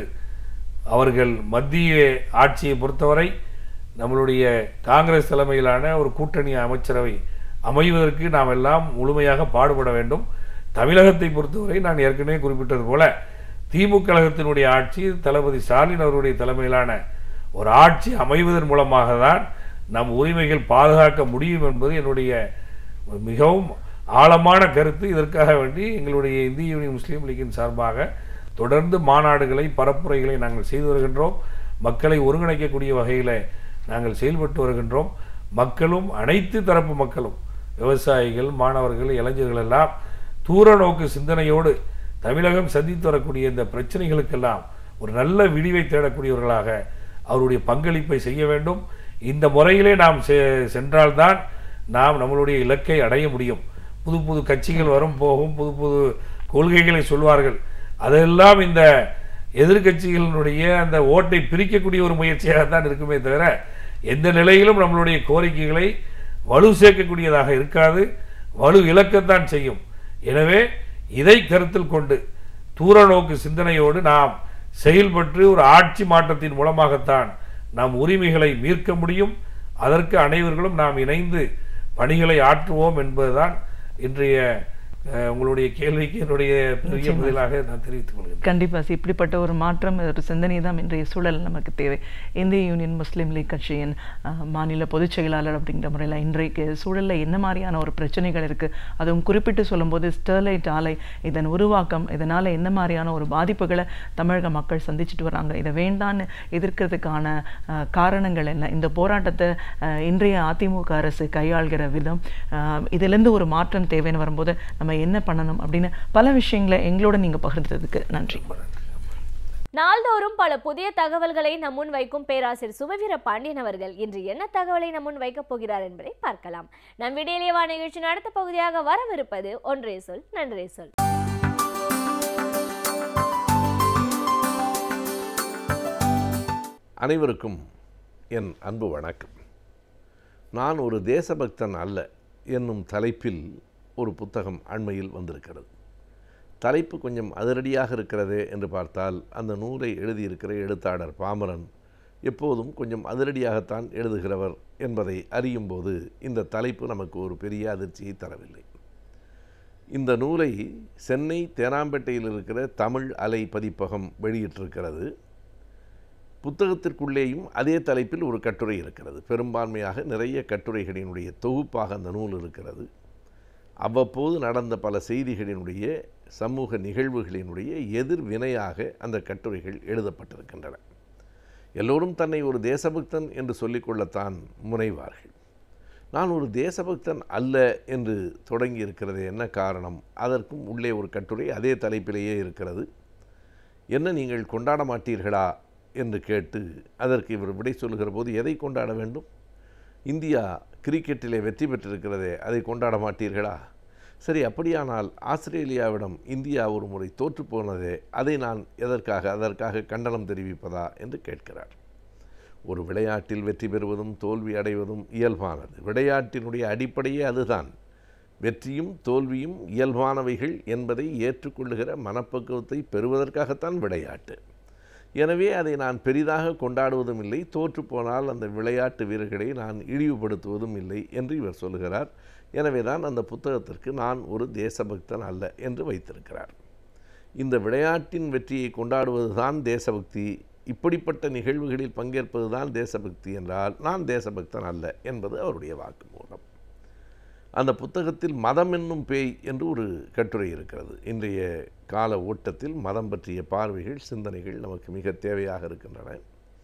அவர்கள் மத்திய ஆட்சியை பொறுத்தவரை நம்மளுடைய காங்கிரஸ் தலைமையிலான ஒரு கூட்டணி அமைச்சரவை அமைவதற்கு நாம் எல்லாம் முழுமையாக பாடுபட வேண்டும் தமிழகத்தை பொறுத்தவரை நான் ஏற்கனவே குறிப்பிட்டது போல திமுக கழகத்தினுடைய ஆட்சி தளபதி ஸ்டாலின் அவருடைய தலைமையிலான ஒரு ஆட்சி அமைவதன் மூலமாக தான் நம் உரிமைகள் பாதுகாக்க முடியும் என்பது என்னுடைய மிகவும் ஆழமான கருத்து இதற்காக வேண்டி எங்களுடைய இந்திய யூனியன் முஸ்லீம் லீக்கின் சார்பாக தொடர்ந்து மாநாடுகளை பரப்புரைகளை நாங்கள் செய்து வருகின்றோம் மக்களை ஒருங்கிணைக்கக்கூடிய வகையில் நாங்கள் செயல்பட்டு வருகின்றோம் மக்களும் அனைத்து தரப்பு மக்களும் விவசாயிகள் மாணவர்கள் இளைஞர்கள் எல்லாம் தூர நோக்கு சிந்தனையோடு தமிழகம் சந்தித்து வரக்கூடிய இந்த பிரச்சனைகளுக்கெல்லாம் ஒரு நல்ல விடிவை தேடக்கூடியவர்களாக அவருடைய பங்களிப்பை செய்ய வேண்டும் இந்த முறையிலே நாம் செ- சென்றால்தான் நாம் நம்மளுடைய இலக்கை அடைய முடியும் புது புது கட்சிகள் வரும் போகும் புது புது கொள்கைகளை சொல்வார்கள் அதெல்லாம் இந்த எதிர்க்கட்சிகளினுடைய அந்த ஓட்டை பிரிக்கக்கூடிய ஒரு முயற்சியாக தான் இருக்குமே தவிர எந்த நிலையிலும் நம்மளுடைய கோரிக்கைகளை வலு சேர்க்கக்கூடியதாக இருக்காது வலு இழக்கத்தான் செய்யும் எனவே இதை கருத்தில் கொண்டு தூர நோக்கு சிந்தனையோடு நாம் செயல்பட்டு ஒரு ஆட்சி மாற்றத்தின் மூலமாகத்தான் நாம் உரிமைகளை மீட்க முடியும் அதற்கு அனைவர்களும் நாம் இணைந்து பணிகளை ஆற்றுவோம் என்பதுதான் இன்றைய அஹ், உங்களுடைய கேள்விக்கு என்னுடைய பெரிய பதிலாக நான் தெரிவித்துக் கொள்கிறேன் கண்டிப்பா சார் இப்படிப்பட்ட ஒரு மாற்றம் ஒரு சிந்தனை தான் இன்றைய சூழல் நமக்கு தேவை இந்திய யூனியன் முஸ்லீம் லீக் கட்சியின் அஹ், மாநில பொதுச் செயலாளர் அப்படிங்கிற முறையில் இன்றைக்கு சூழல்ல என்ன மாதிரியான ஒரு பிரச்சனைகள் இருக்கு அதுவும் குறிப்பிட்டு சொல்லும்போது ஸ்டெர்லைட் ஆலை இதன் உருவாக்கம் இதனால என்ன மாதிரியான ஒரு பாதிப்புகளை தமிழக மக்கள் சந்திச்சுட்டு வராங்க இதை வேண்டான்னு எதிர்க்கிறதுக்கான அஹ், காரணங்கள் என்ன இந்த போராட்டத்தை அஹ், இன்றைய அதிமுக அரசு கையாள்கிற விதம் அஹ், இதிலிருந்து ஒரு மாற்றம் தேவைன்னு வரும்போது நம்ம என்ன பண்ணணும் அப்படின்னு பல விஷயங்களை எங்களோட நீங்க பகிர்ந்ததுக்கு நன்றி நாள்தோறும் பல புதிய தகவல்களை நம் முன் வைக்கும் பேராசிரியர் சுபவீர பாண்டியன் அவர்கள் இன்று என்ன தகவலை நம் முன் வைக்கப் போகிறார் என்பதை பார்க்கலாம் நம் விடியலேவா நிகழ்ச்சியின் அடுத்த பகுதியாக வரவிருப்பது ஒன்றே சொல் நன்றே சொல் அனைவருக்கும் என் அன்பு வணக்கம் நான் ஒரு தேசபக்தன் அல்ல என்னும் தலைப்பில் ஒரு புத்தகம் அண்மையில் வந்திருக்கிறது தலைப்பு கொஞ்சம் அதிரடியாக இருக்கிறதே என்று பார்த்தால் அந்த நூலை எழுதியிருக்கிற எழுத்தாளர் பாமரன் எப்போதும் கொஞ்சம் அதிரடியாகத்தான் எழுதுகிறவர் என்பதை அறியும்போது இந்த தலைப்பு நமக்கு ஒரு பெரிய அதிர்ச்சியை தரவில்லை இந்த நூலை சென்னை தேனாம்பேட்டையில் இருக்கிற தமிழ் அலை பதிப்பகம் வெளியிட்டிருக்கிறது புத்தகத்திற்குள்ளேயும் அதே தலைப்பில் ஒரு கட்டுரை இருக்கிறது பெரும்பான்மையாக நிறைய கட்டுரைகளினுடைய தொகுப்பாக அந்த நூல் இருக்கிறது அவ்வப்போது நடந்த பல செய்திகளினுடைய சமூக நிகழ்வுகளினுடைய எதிர்வினையாக அந்த கட்டுரைகள் எழுதப்பட்டிருக்கின்றன எல்லோரும் தன்னை ஒரு தேசபக்தன் என்று சொல்லிக்கொள்ளத்தான் முனைவார்கள் நான் ஒரு தேசபக்தன் அல்ல என்று தொடங்கி இருக்கிறது என்ன காரணம் அதற்கும் உள்ளே ஒரு கட்டுரை அதே தலைப்பிலேயே இருக்கிறது என்ன நீங்கள் கொண்டாட மாட்டீர்களா என்று கேட்டு அதற்கு இவர் விடை சொல்லுகிற போது எதை கொண்டாட வேண்டும் இந்தியா கிரிக்கெட்டிலே வெற்றி பெற்றிருக்கிறதே அதை கொண்டாட மாட்டீர்களா சரி அப்படியானால் ஆஸ்திரேலியாவிடம் இந்தியா ஒரு முறை தோற்று போனதே அதை நான் எதற்காக அதற்காக கண்டனம் தெரிவிப்பதா என்று கேட்கிறார் ஒரு விளையாட்டில் வெற்றி பெறுவதும் தோல்வி அடைவதும் இயல்பானது விளையாட்டினுடைய அடிப்படையே அதுதான் வெற்றியும் தோல்வியும் இயல்பானவைகள் என்பதை ஏற்றுக்கொள்ளுகிற மனப்பக்குவத்தை பெறுவதற்காகத்தான் விளையாட்டு எனவே அதை நான் பெரிதாக கொண்டாடுவதும் இல்லை தோற்று போனால் அந்த விளையாட்டு வீரர்களை நான் இழிவுபடுத்துவதும் இல்லை என்று இவர் சொல்லுகிறார் எனவே தான் அந்த புத்தகத்திற்கு நான் ஒரு தேசபக்தன் அல்ல என்று வைத்திருக்கிறார் இந்த விளையாட்டின் வெற்றியை கொண்டாடுவது தான் தேசபக்தி இப்படிப்பட்ட நிகழ்வுகளில் பங்கேற்பது தான் தேசபக்தி என்றால் நான் தேசபக்தன் அல்ல என்பது அவருடைய வாக்குமூலம் அந்த புத்தகத்தில் மதம் என்னும் பேய் என்று ஒரு கட்டுரை இருக்கிறது இன்றைய கால ஓட்டத்தில் மதம் பற்றிய பார்வைகள் சிந்தனைகள் நமக்கு மிக தேவையாக இருக்கின்றன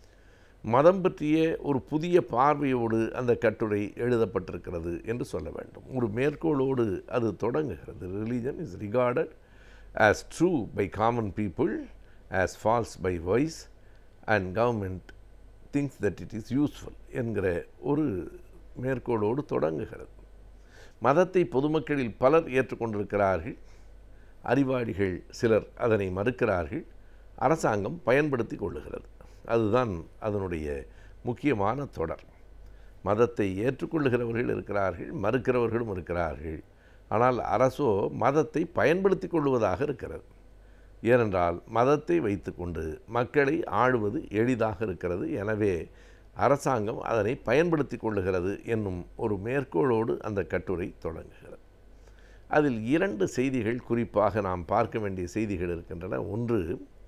மதம் பற்றிய ஒரு புதிய பார்வையோடு அந்த கட்டுரை எழுதப்பட்டிருக்கிறது என்று சொல்ல வேண்டும் ஒரு மேற்கோளோடு அது தொடங்குகிறது religion is regarded as true by common people as false by wise and government things that it is useful என்கிற ஒரு மேற்கோளோடு தொடங்குகிறது மதத்தை பொதுமக்களில் பலர் ஏற்றுக்கொண்டிருக்கிறார்கள் அறிவாளிகள் சிலர் அதனை மறுக்கிறார்கள் அரசாங்கம் பயன்படுத்தி கொள்ளுகிறது அதுதான் அதனுடைய முக்கியமான தொடர் மதத்தை ஏற்றுக்கொள்ளுகிறவர்கள் இருக்கிறார்கள் மறுக்கிறவர்களும் இருக்கிறார்கள் ஆனால் அரசோ மதத்தை பயன்படுத்தி கொள்வதாக இருக்கிறது ஏனென்றால் மதத்தை வைத்துக்கொண்டு மக்களை ஆளுவது எளிதாக இருக்கிறது எனவே அரசாங்கம் அதனை பயன்படுத்தி கொள்ளுகிறது என்னும் ஒரு மேற்கோளோடு அந்த கட்டுரை தொடங்குகிறது அதில் இரண்டு செய்திகள் குறிப்பாக நாம் பார்க்க வேண்டிய செய்திகள் இருக்கின்றன ஒன்று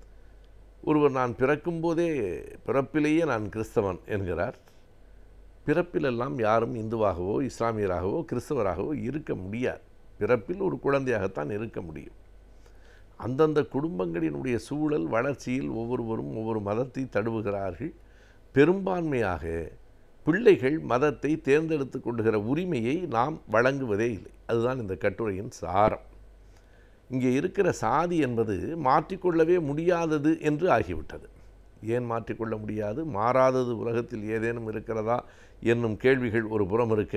ஒருவர் நான் பிறக்கும்போதே பிறப்பிலேயே நான் கிறிஸ்தவன் என்கிறார் பிறப்பிலெல்லாம் யாரும் இந்துவாகவோ இஸ்லாமியராகவோ கிறிஸ்தவராகவோ இருக்க முடியாது பிறப்பில் ஒரு குழந்தையாகத்தான் இருக்க முடியும் அந்தந்த குடும்பங்களினுடைய சூழல் வளர்ச்சியில் ஒவ்வொருவரும் ஒவ்வொரு மதத்தை தழுவுகிறார்கள் பெரும்பான்மையாக பிள்ளைகள் மதத்தை தேர்ந்தெடுத்து கொள்ளுகிற உரிமையை நாம் வழங்குவதே இல்லை அதுதான் இந்த கட்டுரையின் சாரம் இங்கே இருக்கிற சாதி என்பது மாற்றிக்கொள்ளவே முடியாதது என்று ஆகிவிட்டது ஏன் மாற்றிக்கொள்ள முடியாது மாறாதது உலகத்தில் ஏதேனும் இருக்கிறதா என்னும் கேள்விகள் ஒரு புறம் இருக்க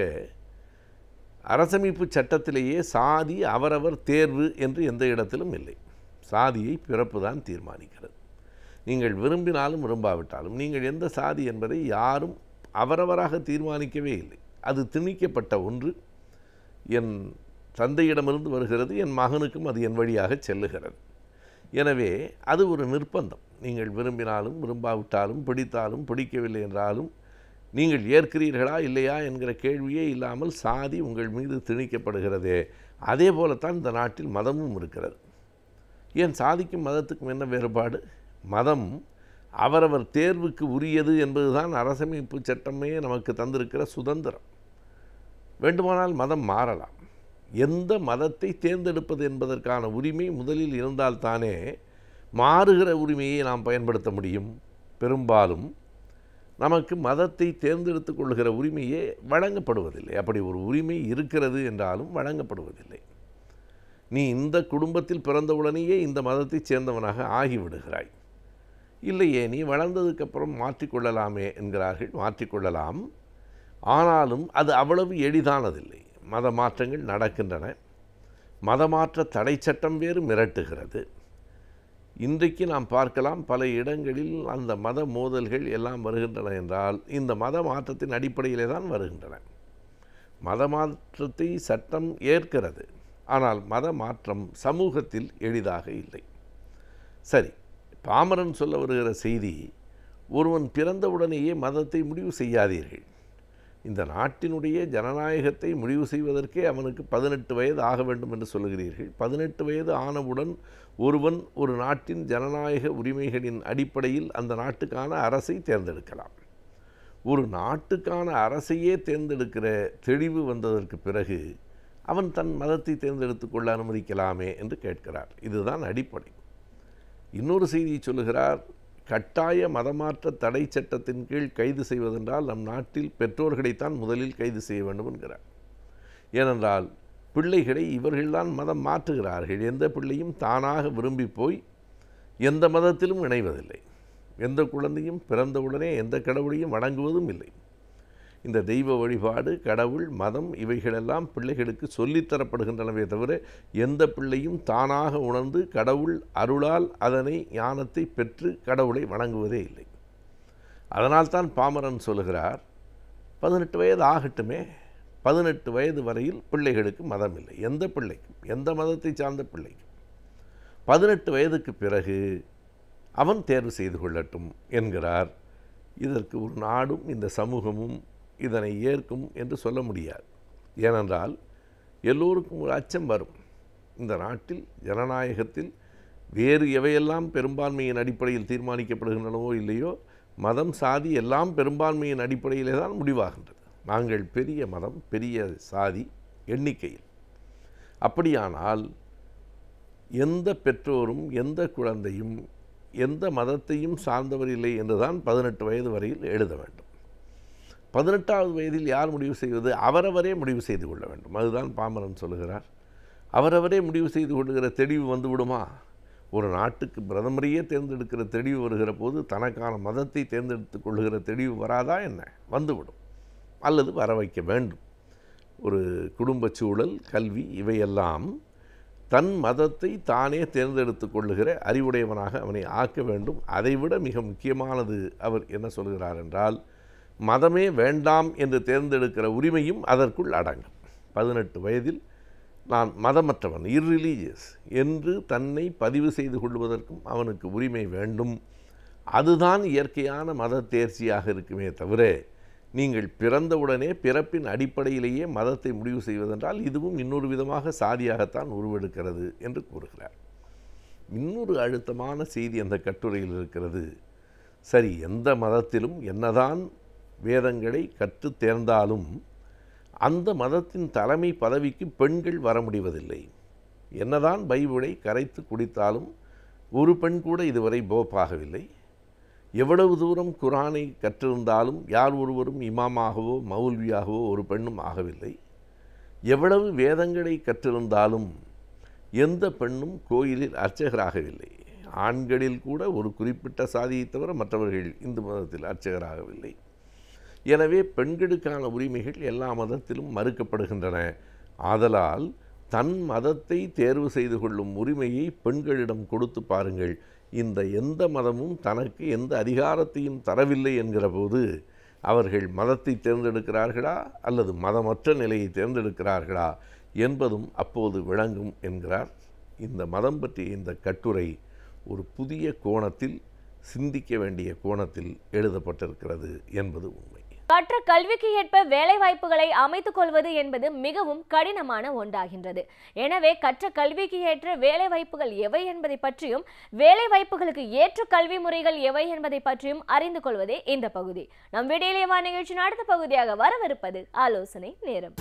அரசமைப்பு சட்டத்திலேயே சாதி அவரவர் தேர்வு என்று எந்த இடத்திலும் இல்லை சாதியை பிறப்பு தான் தீர்மானிக்கிறது நீங்கள் விரும்பினாலும் விரும்பாவிட்டாலும் நீங்கள் எந்த சாதி என்பதை யாரும் அவரவராக தீர்மானிக்கவே இல்லை அது திணிக்கப்பட்ட ஒன்று என் தந்தையிடமிருந்து வருகிறது என் மகனுக்கும் அது என் வழியாக செல்லுகிறது எனவே அது ஒரு நிர்பந்தம் நீங்கள் விரும்பினாலும் விரும்பாவிட்டாலும் பிடித்தாலும் பிடிக்கவில்லை என்றாலும் நீங்கள் ஏற்கிறீர்களா இல்லையா என்கிற கேள்வியே இல்லாமல் சாதி உங்கள் மீது திணிக்கப்படுகிறதே அதே போலத்தான் இந்த நாட்டில் மதமும் இருக்கிறது ஏன் சாதிக்கும் மதத்துக்கும் என்ன வேறுபாடு மதம் அவரவர் தேர்வுக்கு உரியது என்பதுதான் அரசமைப்பு சட்டமே நமக்கு தந்திருக்கிற சுதந்திரம் வேண்டுமானால் மதம் மாறலாம் எந்த மதத்தை தேர்ந்தெடுப்பது என்பதற்கான உரிமை முதலில் இருந்தால்தானே மாறுகிற உரிமையை நாம் பயன்படுத்த முடியும் பெரும்பாலும் நமக்கு மதத்தை தேர்ந்தெடுத்து கொள்கிற உரிமையே வழங்கப்படுவதில்லை அப்படி ஒரு உரிமை இருக்கிறது என்றாலும் வழங்கப்படுவதில்லை நீ இந்த குடும்பத்தில் பிறந்தவுடனேயே இந்த மதத்தைச் சேர்ந்தவனாக ஆகிவிடுகிறாய் இல்லையே நீ வளர்ந்ததுக்கப்புறம் மாற்றிக்கொள்ளலாமே என்கிறார்கள் மாற்றிக்கொள்ளலாம் ஆனாலும் அது அவ்வளவு எளிதானதில்லை மத மாற்றங்கள் நடக்கின்றன மதமாற்ற தடை சட்டம் வேறு மிரட்டுகிறது இன்றைக்கு நாம் பார்க்கலாம் பல இடங்களில் அந்த மத மோதல்கள் எல்லாம் வருகின்றன என்றால் இந்த மத மாற்றத்தின் அடிப்படையிலே தான் வருகின்றன மத மாற்றத்தை சட்டம் ஏற்கிறது ஆனால் மத மாற்றம் சமூகத்தில் எளிதாக இல்லை சரி பாமரன் சொல்ல வருகிற செய்தி ஒருவன் பிறந்தவுடனேயே மதத்தை முடிவு செய்யாதீர்கள் இந்த நாட்டினுடைய ஜனநாயகத்தை முடிவு செய்வதற்கே அவனுக்கு பதினெட்டு வயது ஆக வேண்டும் என்று சொல்லுகிறீர்கள் பதினெட்டு வயது ஆனவுடன் ஒருவன் ஒரு நாட்டின் ஜனநாயக உரிமைகளின் அடிப்படையில் அந்த நாட்டுக்கான அரசை தேர்ந்தெடுக்கலாம் ஒரு நாட்டுக்கான அரசையே தேர்ந்தெடுக்கிற தெளிவு வந்ததற்கு பிறகு அவன் தன் மதத்தை தேர்ந்தெடுத்து கொள்ள அனுமதிக்கலாமே என்று கேட்கிறார் இதுதான் அடிப்படை இன்னொரு செய்தியை சொல்லுகிறார் கட்டாய மதமாற்ற தடை சட்டத்தின் கீழ் கைது செய்வதென்றால் நம் நாட்டில் பெற்றோர்களைத்தான் முதலில் கைது செய்ய வேண்டும் என்கிறார் ஏனென்றால் பிள்ளைகளை இவர்கள்தான் மதம் மாற்றுகிறார்கள் எந்த பிள்ளையும் தானாக விரும்பி போய் எந்த மதத்திலும் இணைவதில்லை எந்த குழந்தையும் பிறந்தவுடனே எந்த கடவுளையும் வணங்குவதும் இல்லை இந்த தெய்வ வழிபாடு கடவுள் மதம் இவைகளெல்லாம் பிள்ளைகளுக்கு சொல்லித்தரப்படுகின்றனவே தவிர எந்த பிள்ளையும் தானாக உணர்ந்து கடவுள் அருளால் அதனை ஞானத்தை பெற்று கடவுளை வணங்குவதே இல்லை அதனால்தான் பாமரன் சொல்லுகிறார் பதினெட்டு வயது ஆகட்டுமே பதினெட்டு வயது வரையில் பிள்ளைகளுக்கு மதம் இல்லை எந்த பிள்ளைக்கும் எந்த மதத்தை சார்ந்த பிள்ளைக்கும் பதினெட்டு வயதுக்கு பிறகு அவன் தேர்வு செய்து கொள்ளட்டும் என்கிறார் இதற்கு ஒரு நாடும் இந்த சமூகமும் இதனை ஏற்கும் என்று சொல்ல முடியாது ஏனென்றால் எல்லோருக்கும் ஒரு அச்சம் வரும் இந்த நாட்டில் ஜனநாயகத்தில் வேறு எவையெல்லாம் பெரும்பான்மையின் அடிப்படையில் தீர்மானிக்கப்படுகின்றனவோ இல்லையோ மதம் சாதி எல்லாம் பெரும்பான்மையின் அடிப்படையிலே தான் முடிவாகின்றது நாங்கள் பெரிய மதம் பெரிய சாதி எண்ணிக்கையில் அப்படியானால் எந்த பெற்றோரும் எந்த குழந்தையும் எந்த மதத்தையும் சார்ந்தவர் இல்லை என்றுதான் பதினெட்டு வயது வரையில் எழுத வேண்டும் பதினெட்டாவது வயதில் யார் முடிவு செய்வது அவரவரே முடிவு செய்து கொள்ள வேண்டும் அதுதான் பாமரன் சொல்லுகிறார் அவரவரே முடிவு செய்து கொள்ளுகிற தெளிவு வந்து விடுமா ஒரு நாட்டுக்கு பிரதமரையே தேர்ந்தெடுக்கிற தெளிவு வருகிற போது தனக்கான மதத்தை தேர்ந்தெடுத்து கொள்ளுகிற தெளிவு வராதா என்ன வந்துவிடும் அல்லது வர வைக்க வேண்டும் ஒரு குடும்பச் சூழல் கல்வி இவையெல்லாம் தன் மதத்தை தானே தேர்ந்தெடுத்து கொள்ளுகிற அறிவுடையவனாக அவனை ஆக்க வேண்டும் அதைவிட மிக முக்கியமானது அவர் என்ன சொல்கிறார் என்றால் மதமே வேண்டாம் என்று தேர்ந்தெடுக்கிற உரிமையும் அதற்குள் அடங்கும் பதினெட்டு வயதில் நான் மதமற்றவன் இர்ரிலீஜியஸ் என்று தன்னை பதிவு செய்து கொள்வதற்கும் அவனுக்கு உரிமை வேண்டும் அதுதான் இயற்கையான மத தேர்ச்சியாக இருக்குமே தவிர நீங்கள் பிறந்தவுடனே பிறப்பின் அடிப்படையிலேயே மதத்தை முடிவு செய்வதென்றால் இதுவும் இன்னொரு விதமாக சாதியாகத்தான் உருவெடுக்கிறது என்று கூறுகிறார் இன்னொரு அழுத்தமான செய்தி அந்த கட்டுரையில் இருக்கிறது சரி எந்த மதத்திலும் என்னதான் வேதங்களை கற்று தேர்ந்தாலும் அந்த மதத்தின் தலைமை பதவிக்கு பெண்கள் வர முடிவதில்லை என்னதான் பைபிளை கரைத்து குடித்தாலும் ஒரு பெண் கூட இதுவரை போப்பாகவில்லை எவ்வளவு தூரம் குரானை கற்றிருந்தாலும் யார் ஒருவரும் இமாமாகவோ மௌல்வியாகவோ ஒரு பெண்ணும் ஆகவில்லை எவ்வளவு வேதங்களை கற்றிருந்தாலும் எந்த பெண்ணும் கோயிலில் அர்ச்சகராகவில்லை ஆண்களில் கூட ஒரு குறிப்பிட்ட சாதியை தவிர மற்றவர்கள் இந்து மதத்தில் அர்ச்சகராகவில்லை எனவே பெண்களுக்கான உரிமைகள் எல்லா மதத்திலும் மறுக்கப்படுகின்றன ஆதலால் தன் மதத்தை தேர்வு செய்து கொள்ளும் உரிமையை பெண்களிடம் கொடுத்து பாருங்கள் இந்த எந்த மதமும் தனக்கு எந்த அதிகாரத்தையும் தரவில்லை என்கிற போது அவர்கள் மதத்தை தேர்ந்தெடுக்கிறார்களா அல்லது மதமற்ற நிலையை தேர்ந்தெடுக்கிறார்களா என்பதும் அப்போது விளங்கும் என்கிறார் இந்த மதம் பற்றிய இந்த கட்டுரை ஒரு புதிய கோணத்தில் சிந்திக்க வேண்டிய கோணத்தில் எழுதப்பட்டிருக்கிறது என்பது உண்மை கற்ற கல்விக்கு ஏற்ப வேலை வாய்ப்புகளை அமைத்துக் கொள்வது என்பது மிகவும் கடினமான ஒன்றாகின்றது எனவே கற்ற கல்விக்கு ஏற்ற வேலை வாய்ப்புகள் எவை என்பதை பற்றியும் வேலை வாய்ப்புகளுக்கு ஏற்ற கல்வி முறைகள் எவை என்பதை பற்றியும் அறிந்து கொள்வதே இந்த பகுதி நம் விடியலேவா நிகழ்ச்சியின் அடுத்த பகுதியாக வரவிருப்பது ஆலோசனை நேரம்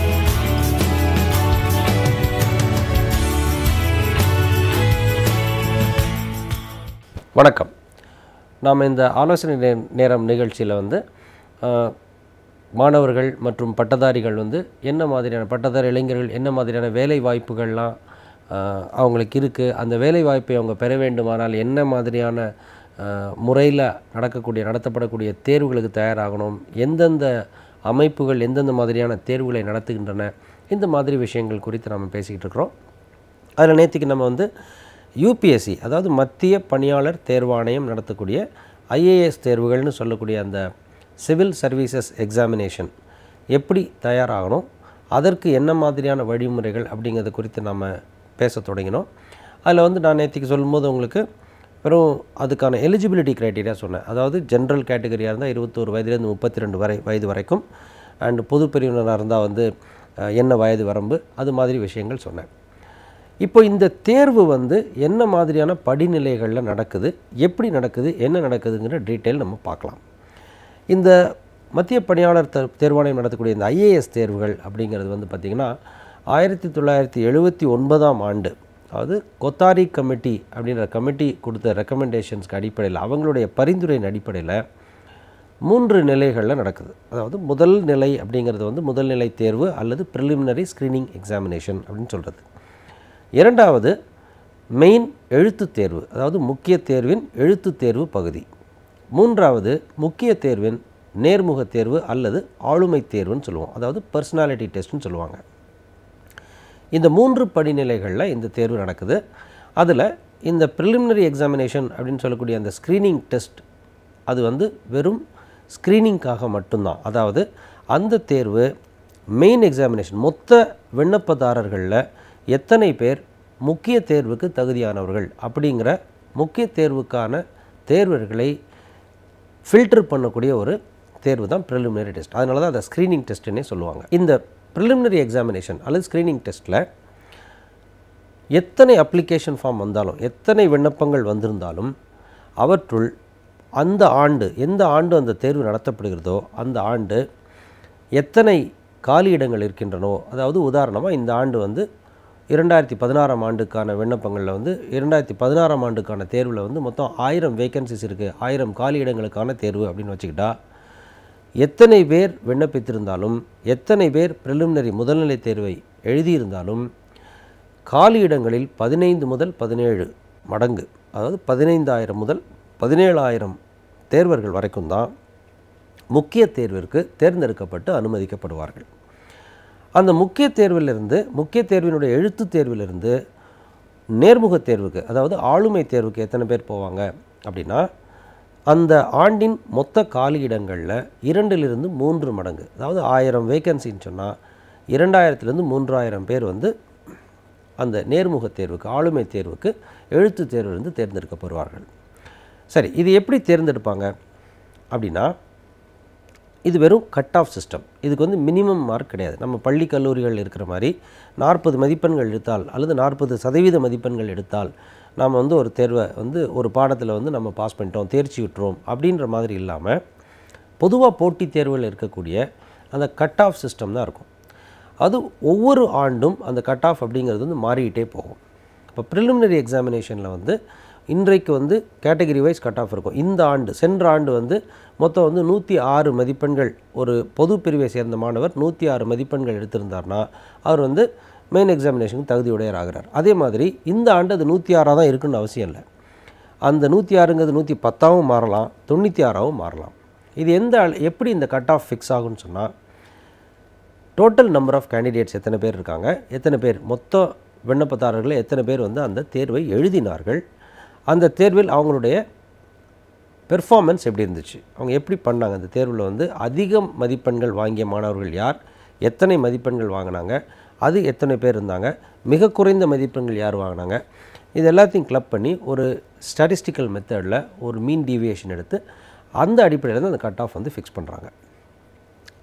வணக்கம் நாம் இந்த ஆலோசனை நே- நேரம் நிகழ்ச்சியில் வந்து ஆஹ், மாணவர்கள் மற்றும் பட்டதாரிகள் வந்து என்ன மாதிரியான பட்டதாரி இளைஞர்கள் என்ன மாதிரியான வேலை வாய்ப்புகள்லாம் ஆஹ், அவங்களுக்கு இருக்குது அந்த வேலை வாய்ப்பை அவங்க பெற வேண்டுமானால் என்ன மாதிரியான முறையில் நடக்கக்கூடிய நடத்தப்படக்கூடிய தேர்வுகளுக்கு தயாராகணும் எந்தெந்த அமைப்புகள் எந்தெந்த மாதிரியான தேர்வுகளை நடத்துகின்றன இந்த மாதிரி விஷயங்கள் குறித்து நம்ம பேசிக்கிட்டு இருக்கிறோம் அதில் நேற்றுக்கு நம்ம வந்து யூபிஎஸ்சி அதாவது மத்திய பணியாளர் தேர்வாணையம் நடத்தக்கூடிய ஐஏஎஸ் தேர்வுகள்னு சொல்லக்கூடிய அந்த சிவில் சர்வீசஸ் எக்ஸாமினேஷன் எப்படி தயாராகணும் அதற்கு என்ன மாதிரியான வழிமுறைகள் அப்படிங்கிறது குறித்து நம்ம பேச தொடங்கினோம் அதில் வந்து நான் நேற்றுக்கு சொல்லும்போது உங்களுக்கு வெறும் அதுக்கான எலிஜிபிலிட்டி க்ரைட்டீரியா சொன்னேன் அதாவது ஜென்ரல் கேட்டகரியாக இருந்தால் இருபத்தோரு வயதுலேருந்து முப்பத்தி ரெண்டு வரை வயது வரைக்கும் அண்ட் பொது பிரிவினராக இருந்தால் வந்து அஹ், என்ன வயது வரம்பு அது மாதிரி விஷயங்கள் சொன்னேன் இப்போ இந்த தேர்வு வந்து என்ன மாதிரியான படிநிலைகளில் நடக்குது எப்படி நடக்குது என்ன நடக்குதுங்கிற டீட்டெயில் நம்ம பார்க்கலாம் இந்த மத்திய பணியாளர் தே- தேர்வாணையம் நடத்தக்கூடிய இந்த ஐஏஎஸ் தேர்வுகள் அப்படிங்கிறது வந்து பார்த்திங்கன்னா ஆயிரத்தி தொள்ளாயிரத்தி எழுபத்தி ஒன்பதாம் ஆண்டு அதாவது கொத்தாரி கமிட்டி அப்படின்ற கமிட்டி கொடுத்த ரெக்கமெண்டேஷன்ஸ்க்கு அடிப்படையில் அவங்களுடைய பரிந்துரையின் அடிப்படையில் மூன்று நிலைகளில் நடக்குது அதாவது முதல் நிலை அப்படிங்கிறது வந்து முதல் நிலை தேர்வு அல்லது ப்ரிலிமினரி ஸ்க்ரீனிங் எக்ஸாமினேஷன் அப்படின்னு சொல்கிறது இரண்டாவது மெயின் எழுத்துத் தேர்வு அதாவது முக்கிய தேர்வின் எழுத்துத் தேர்வு பகுதி மூன்றாவது முக்கிய தேர்வின் நேர்முக தேர்வு அல்லது ஆளுமை தேர்வுன்னு சொல்லுவோம் அதாவது பர்சனாலிட்டி டெஸ்ட்னு சொல்லுவாங்க இந்த மூன்று படிநிலைகளில் இந்த தேர்வு நடக்குது அதில் இந்த ப்ரிலிமினரி எக்ஸாமினேஷன் அப்படின்னு சொல்லக்கூடிய அந்த ஸ்க்ரீனிங் டெஸ்ட் அது வந்து வெறும் ஸ்க்ரீனிங்காக மட்டும்தான் அதாவது அந்த தேர்வு மெயின் எக்ஸாமினேஷன் மொத்த விண்ணப்பதாரர்களில் எத்தனை பேர் முக்கிய தேர்வுக்கு தகுதியானவர்கள் அப்படிங்கிற முக்கிய தேர்வுக்கான தேர்வர்களை ஃபில்டர் பண்ணக்கூடிய ஒரு தேர்வு தான் ப்ரிலிமினரி டெஸ்ட் அதனால தான் அதை ஸ்க்ரீனிங் டெஸ்ட்டுன்னே சொல்லுவாங்க இந்த ப்ரிலிமினரி எக்ஸாமினேஷன் அல்லது ஸ்க்ரீனிங் டெஸ்ட்டில் எத்தனை அப்ளிகேஷன் ஃபார்ம் வந்தாலும் எத்தனை விண்ணப்பங்கள் வந்திருந்தாலும் அவற்றுள் அந்த ஆண்டு எந்த ஆண்டு அந்த தேர்வு நடத்தப்படுகிறதோ அந்த ஆண்டு எத்தனை காலி இடங்கள் இருக்கின்றனோ அதாவது உதாரணமாக இந்த ஆண்டு வந்து இரண்டாயிரத்தி பதினாறாம் ஆண்டுக்கான விண்ணப்பங்களில் வந்து இரண்டாயிரத்தி பதினாறாம் ஆண்டுக்கான தேர்வில் வந்து மொத்தம் ஆயிரம் வேகன்சிஸ் இருக்குது ஆயிரம் காலி இடங்களுக்கான தேர்வு அப்படின்னு வச்சுக்கிட்டா எத்தனை பேர் விண்ணப்பித்திருந்தாலும் எத்தனை பேர் ப்ரிலிமினரி முதல்நிலை தேர்வை எழுதியிருந்தாலும் காலி இடங்களில் பதினைந்து முதல் பதினேழு மடங்கு அதாவது பதினைந்தாயிரம் முதல் பதினேழாயிரம் தேர்வர்கள் வரைக்கும் தான் முக்கிய தேர்விற்கு தேர்ந்தெடுக்கப்பட்டு அனுமதிக்கப்படுவார்கள் அந்த முக்கிய தேர்விலிருந்து முக்கிய தேர்வினுடைய எழுத்துத் தேர்விலிருந்து நேர்முக தேர்வுக்கு அதாவது ஆளுமை தேர்வுக்கு எத்தனை பேர் போவாங்க அப்படின்னா அந்த ஆண்டின் மொத்த காலி இடங்களில் இரண்டிலிருந்து மூன்று மடங்கு அதாவது ஆயிரம் வேகன்சின்னு சொன்னால் இரண்டாயிரத்துலேருந்து மூன்றாயிரம் பேர் வந்து அந்த நேர்முக தேர்வுக்கு ஆளுமை தேர்வுக்கு எழுத்துத் தேர்விலிருந்து தேர்ந்தெடுக்கப்படுவார்கள் சரி இது எப்படி தேர்ந்தெடுப்பாங்க அப்படின்னா இது வெறும் கட் ஆஃப் சிஸ்டம் இதுக்கு வந்து மினிமம் மார்க் கிடையாது நம்ம பள்ளி கல்லூரிகள் இருக்கிற மாதிரி நாற்பது மதிப்பெண்கள் எடுத்தால் அல்லது நாற்பது சதவீத மதிப்பெண்கள் எடுத்தால் நாம் வந்து ஒரு தேர்வை வந்து ஒரு பாடத்தில் வந்து நம்ம பாஸ் பண்ணிட்டோம் தேர்ச்சி விட்டுறோம் அப்படின்ற மாதிரி இல்லாமல் பொதுவாக போட்டித் தேர்வில் இருக்கக்கூடிய அந்த கட் ஆஃப் சிஸ்டம் தான் இருக்கும் அது ஒவ்வொரு ஆண்டும் அந்த கட் ஆஃப் அப்படிங்கிறது வந்து மாறிக்கிட்டே போகும் இப்போ ப்ரிலிமினரி எக்ஸாமினேஷனில் வந்து இன்றைக்கு வந்து கேட்டகரி வைஸ் கட் ஆஃப் இருக்கும் இந்த ஆண்டு சென்ற ஆண்டு வந்து மொத்தம் வந்து நூற்றி ஆறு மதிப்பெண்கள் ஒரு பொது பிரிவை சேர்ந்த மாணவர் நூற்றி ஆறு மதிப்பெண்கள் எடுத்திருந்தார்னா அவர் வந்து மெயின் எக்ஸாமினேஷனுக்கு தகுதியுடையர் ஆகிறார் அதே மாதிரி இந்த ஆண்டு அது நூற்றி ஆறாக தான் இருக்குன்னு அவசியம் இல்லை அந்த நூற்றி ஆறுங்கிறது நூற்றி பத்தாவும் மாறலாம் தொண்ணூற்றி ஆறாவும் மாறலாம் இது எந்த அள- எப்படி இந்த கட் ஆஃப் ஃபிக்ஸ் ஆகும்னு சொன்னால் டோட்டல் நம்பர் ஆஃப் கேண்டிடேட்ஸ் எத்தனை பேர் இருக்காங்க எத்தனை பேர் மொத்த விண்ணப்பதாரர்கள் எத்தனை பேர் வந்து அந்த தேர்வை எழுதினார்கள் அந்த தேர்வில் அவங்களுடைய பெர்ஃபார்மன்ஸ் எப்படி இருந்துச்சு அவங்க எப்படி பண்ணாங்க அந்த தேர்வில் வந்து அதிக மதிப்பெண்கள் வாங்கிய மாணவர்கள் யார் எத்தனை மதிப்பெண்கள் வாங்கினாங்க அது எத்தனை பேர் இருந்தாங்க மிக குறைந்த மதிப்பெண்கள் யார் வாங்கினாங்க இது எல்லாத்தையும் கிளப் பண்ணி ஒரு ஸ்டாட்டிஸ்டிக்கல் மெத்தடில் ஒரு மீன் டீவியேஷன் எடுத்து அந்த அடிப்படையில் தான் அந்த கட் ஆஃப் வந்து ஃபிக்ஸ் பண்ணுறாங்க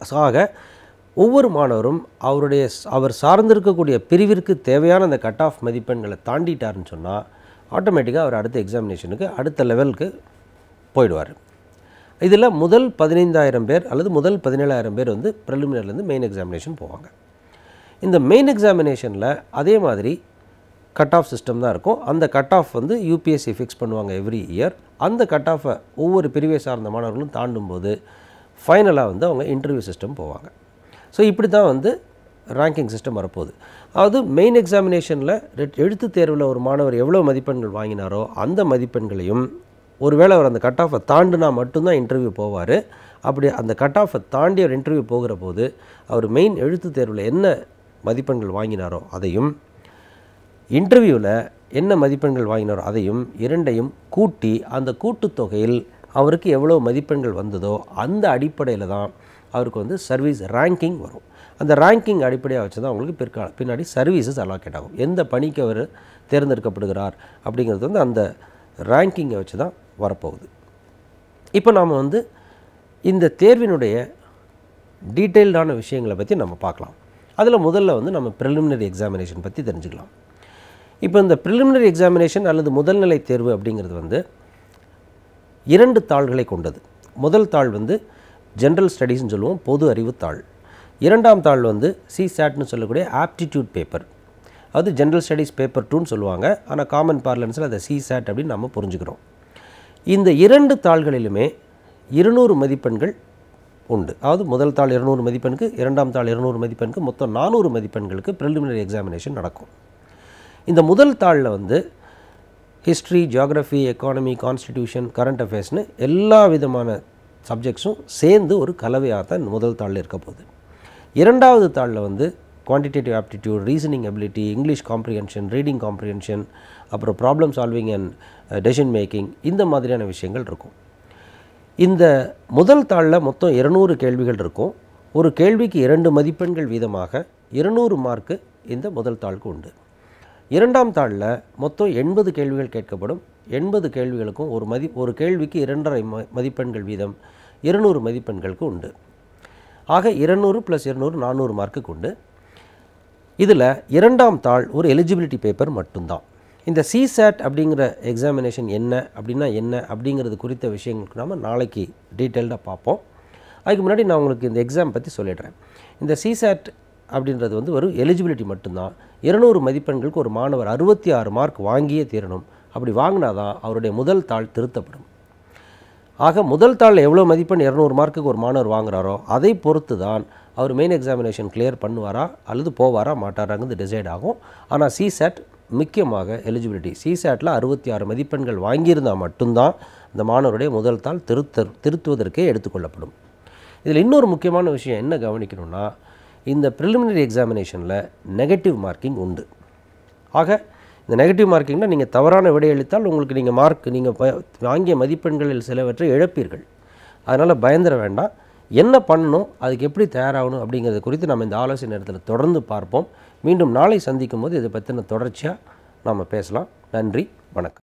ஆக ஒவ்வொரு மாணவரும் அவருடைய ஸ்- அவர் சார்ந்திருக்கக்கூடிய பிரிவிற்கு தேவையான அந்த கட் ஆஃப் மதிப்பெண்களை தாண்டிட்டாருன்னு சொன்னால் ஆட்டோமேட்டிக்காக அவர் அடுத்த எக்ஸாமினேஷனுக்கு அடுத்த லெவலுக்கு போயிடுவார் இதில் முதல் பதினைந்தாயிரம் பேர் அல்லது முதல் பதினேழாயிரம் பேர் வந்து ப்ரிலிமினரிலேருந்து மெயின் எக்ஸாமினேஷன் போவாங்க இந்த மெயின் எக்ஸாமினேஷனில் அதே மாதிரி கட் ஆஃப் சிஸ்டம் தான் இருக்கும் அந்த கட் ஆஃப் வந்து யூபிஎஸ்சி ஃபிக்ஸ் பண்ணுவாங்க எவ்ரி இயர் அந்த கட் ஆஃபை ஒவ்வொரு பிரிவை சார்ந்த மாணவர்களும் தாண்டும் போது ஃபைனலாக வந்து அவங்க இன்டர்வியூ சிஸ்டம் போவாங்க ஸோ இப்படி தான் வந்து ரேங்கிங் சிஸ்டம் வரப்போகுது அதாவது மெயின் எக்ஸாமினேஷனில் எழுத்து தேர்வில் ஒரு மாணவர் எவ்வளோ மதிப்பெண்கள் வாங்கினாரோ அந்த மதிப்பெண்களையும் ஒருவேளை அவர் அந்த கட் ஆஃபை தாண்டினா மட்டும்தான் இன்டர்வியூ போவார் அப்படி அந்த கட் ஆஃபை தாண்டி அவர் இன்டர்வியூ போகிற போது அவர் மெயின் எழுத்து தேர்வில் என்ன மதிப்பெண்கள் வாங்கினாரோ அதையும் இன்டர்வியூவில் என்ன மதிப்பெண்கள் வாங்கினாரோ அதையும் இரண்டையும் கூட்டி அந்த கூட்டுத்தொகையில் அவருக்கு எவ்வளோ மதிப்பெண்கள் வந்ததோ அந்த அடிப்படையில் தான் அவருக்கு வந்து சர்வீஸ் ரேங்கிங் வரும் அந்த ரேங்கிங் அடிப்படையாக வச்சு தான் அவங்களுக்கு பிற்கால பின்னாடி சர்வீசஸ் அலாக்கேட் ஆகும் எந்த பணிக்கு அவர் தேர்ந்தெடுக்கப்படுகிறார் அப்படிங்கிறது வந்து அந்த ரேங்கிங்கை வச்சு தான் வரப்போகுது இப்போ நாம் வந்து இந்த தேர்வினுடைய டீட்டெயில்டான விஷயங்களை பற்றி நம்ம பார்க்கலாம் அதில் முதல்ல வந்து நம்ம ப்ரிலிமினரி எக்ஸாமினேஷன் பற்றி தெரிஞ்சுக்கலாம் இப்போ இந்த ப்ரிலிமினரி எக்ஸாமினேஷன் அல்லது முதல்நிலை தேர்வு அப்படிங்கிறது வந்து இரண்டு தாள்களை கொண்டது முதல் தாள் வந்து ஜென்ரல் ஸ்டடீஸ்னு சொல்லுவோம் பொது அறிவு தாள் இரண்டாம் தாள் வந்து சிசாட்னு சொல்லக்கூடிய ஆப்டிடியூட் பேப்பர் அது ஜென்ரல் ஸ்டடீஸ் பேப்பர் டூன்னு சொல்லுவாங்க ஆனால் காமன் பார்லன்ஸில் அதை சிசாட் அப்படின்னு நம்ம புரிஞ்சுக்கிறோம் இந்த இரண்டு தாள்களிலுமே இருநூறு மதிப்பெண்கள் உண்டு அதாவது முதல் தாள் இருநூறு மதிப்பெண்ணுக்கு இரண்டாம் தாள் இருநூறு மதிப்பெண்ணுக்கு மொத்தம் நானூறு மதிப்பெண்களுக்கு ப்ரிலிமினரி எக்ஸாமினேஷன் நடக்கும் இந்த முதல் தாளில் வந்து history geography economy constitution current அஃபேர்ஸ்னு எல்லா விதமான சப்ஜெக்ட்ஸும் சேர்ந்து ஒரு கலவையாக தான் இந்த முதல் தாளில் இருக்க போகுது இரண்டாவது தாளில் வந்து quantitative aptitude reasoning ability English comprehension reading comprehension அப்புறம் problem solving and decision making இந்த மாதிரியான விஷயங்கள் இருக்கும் இந்த முதல் தாளில் மொத்தம் இருநூறு கேள்விகள் இருக்கும் ஒரு கேள்விக்கு இரண்டு மதிப்பெண்கள் வீதமாக இருநூறு மார்க்கு இந்த முதல் தாளுக்கு உண்டு இரண்டாம் தாளில் மொத்தம் எண்பது கேள்விகள் கேட்கப்படும் எண்பது கேள்விகளுக்கும் ஒரு மதி ஒரு கேள்விக்கு இரண்டரை ம மதிப்பெண்கள் வீதம் இருநூறு மதிப்பெண்களுக்கு உண்டு ஆக இருநூறு ப்ளஸ் இருநூறு நானூறு மார்க்குக்கு உண்டு இதில் இரண்டாம் தாள் ஒரு எலிஜிபிலிட்டி பேப்பர் மட்டும்தான் இந்த சிசாட் அப்படிங்கிற எக்ஸாமினேஷன் என்ன அப்படின்னா என்ன அப்படிங்கிறது குறித்த விஷயங்களுக்கு நாம் நாளைக்கு டீட்டெயில்டாக பார்ப்போம் அதுக்கு முன்னாடி நான் உங்களுக்கு இந்த எக்ஸாம் பற்றி சொல்லிடுறேன் இந்த சிசாட் அப்படின்றது வந்து ஒரு எலிஜிபிலிட்டி மட்டும்தான் இருநூறு மதிப்பெண்களுக்கு ஒரு மாணவர் அறுபத்தி ஆறு மார்க் வாங்கியே தீரணும் அப்படி வாங்கினா தான் அவருடைய முதல் தாள் திருத்தப்படும் ஆக முதல் தாளில் எவ்வளோ மதிப்பெண் இரநூறு மார்க்குக்கு ஒரு மாணவர் வாங்குறாரோ அதை பொறுத்து தான் அவர் மெயின் எக்ஸாமினேஷன் கிளியர் பண்ணுவாரா அல்லது போவாரா மாட்டாராங்கிறது டிசைட் ஆகும் ஆனால் சிசேட் முக்கியமாக எலிஜிபிலிட்டி சிசேட்டில் அறுபத்தி ஆறு மதிப்பெண்கள் வாங்கியிருந்தால் மட்டும்தான் அந்த மாணவருடைய முதல் தாள் திருத்த திருத்துவதற்கே எடுத்துக்கொள்ளப்படும் இதில் இன்னொரு முக்கியமான விஷயம் என்ன கவனிக்கணும்னா இந்த ப்ரிலிமினரி எக்ஸாமினேஷனில் நெகட்டிவ் மார்க்கிங் உண்டு ஆக இந்த நெகட்டிவ் மார்க்கிங்னா நீங்கள் தவறான விடையளித்தால் உங்களுக்கு நீங்கள் மார்க் நீங்கள் வாங்கிய மதிப்பெண்களில் சிலவற்றை இழப்பீர்கள் அதனால் பயந்துட வேண்டாம் என்ன பண்ணணும் அதுக்கு எப்படி தயாராகணும் அப்படிங்கிறது குறித்து நம்ம இந்த ஆலோசனை நேரத்தில் தொடர்ந்து பார்ப்போம் மீண்டும் நாளை சந்திக்கும் போது இதை பற்றின தொடர்ச்சியாக நாம் பேசலாம் நன்றி வணக்கம்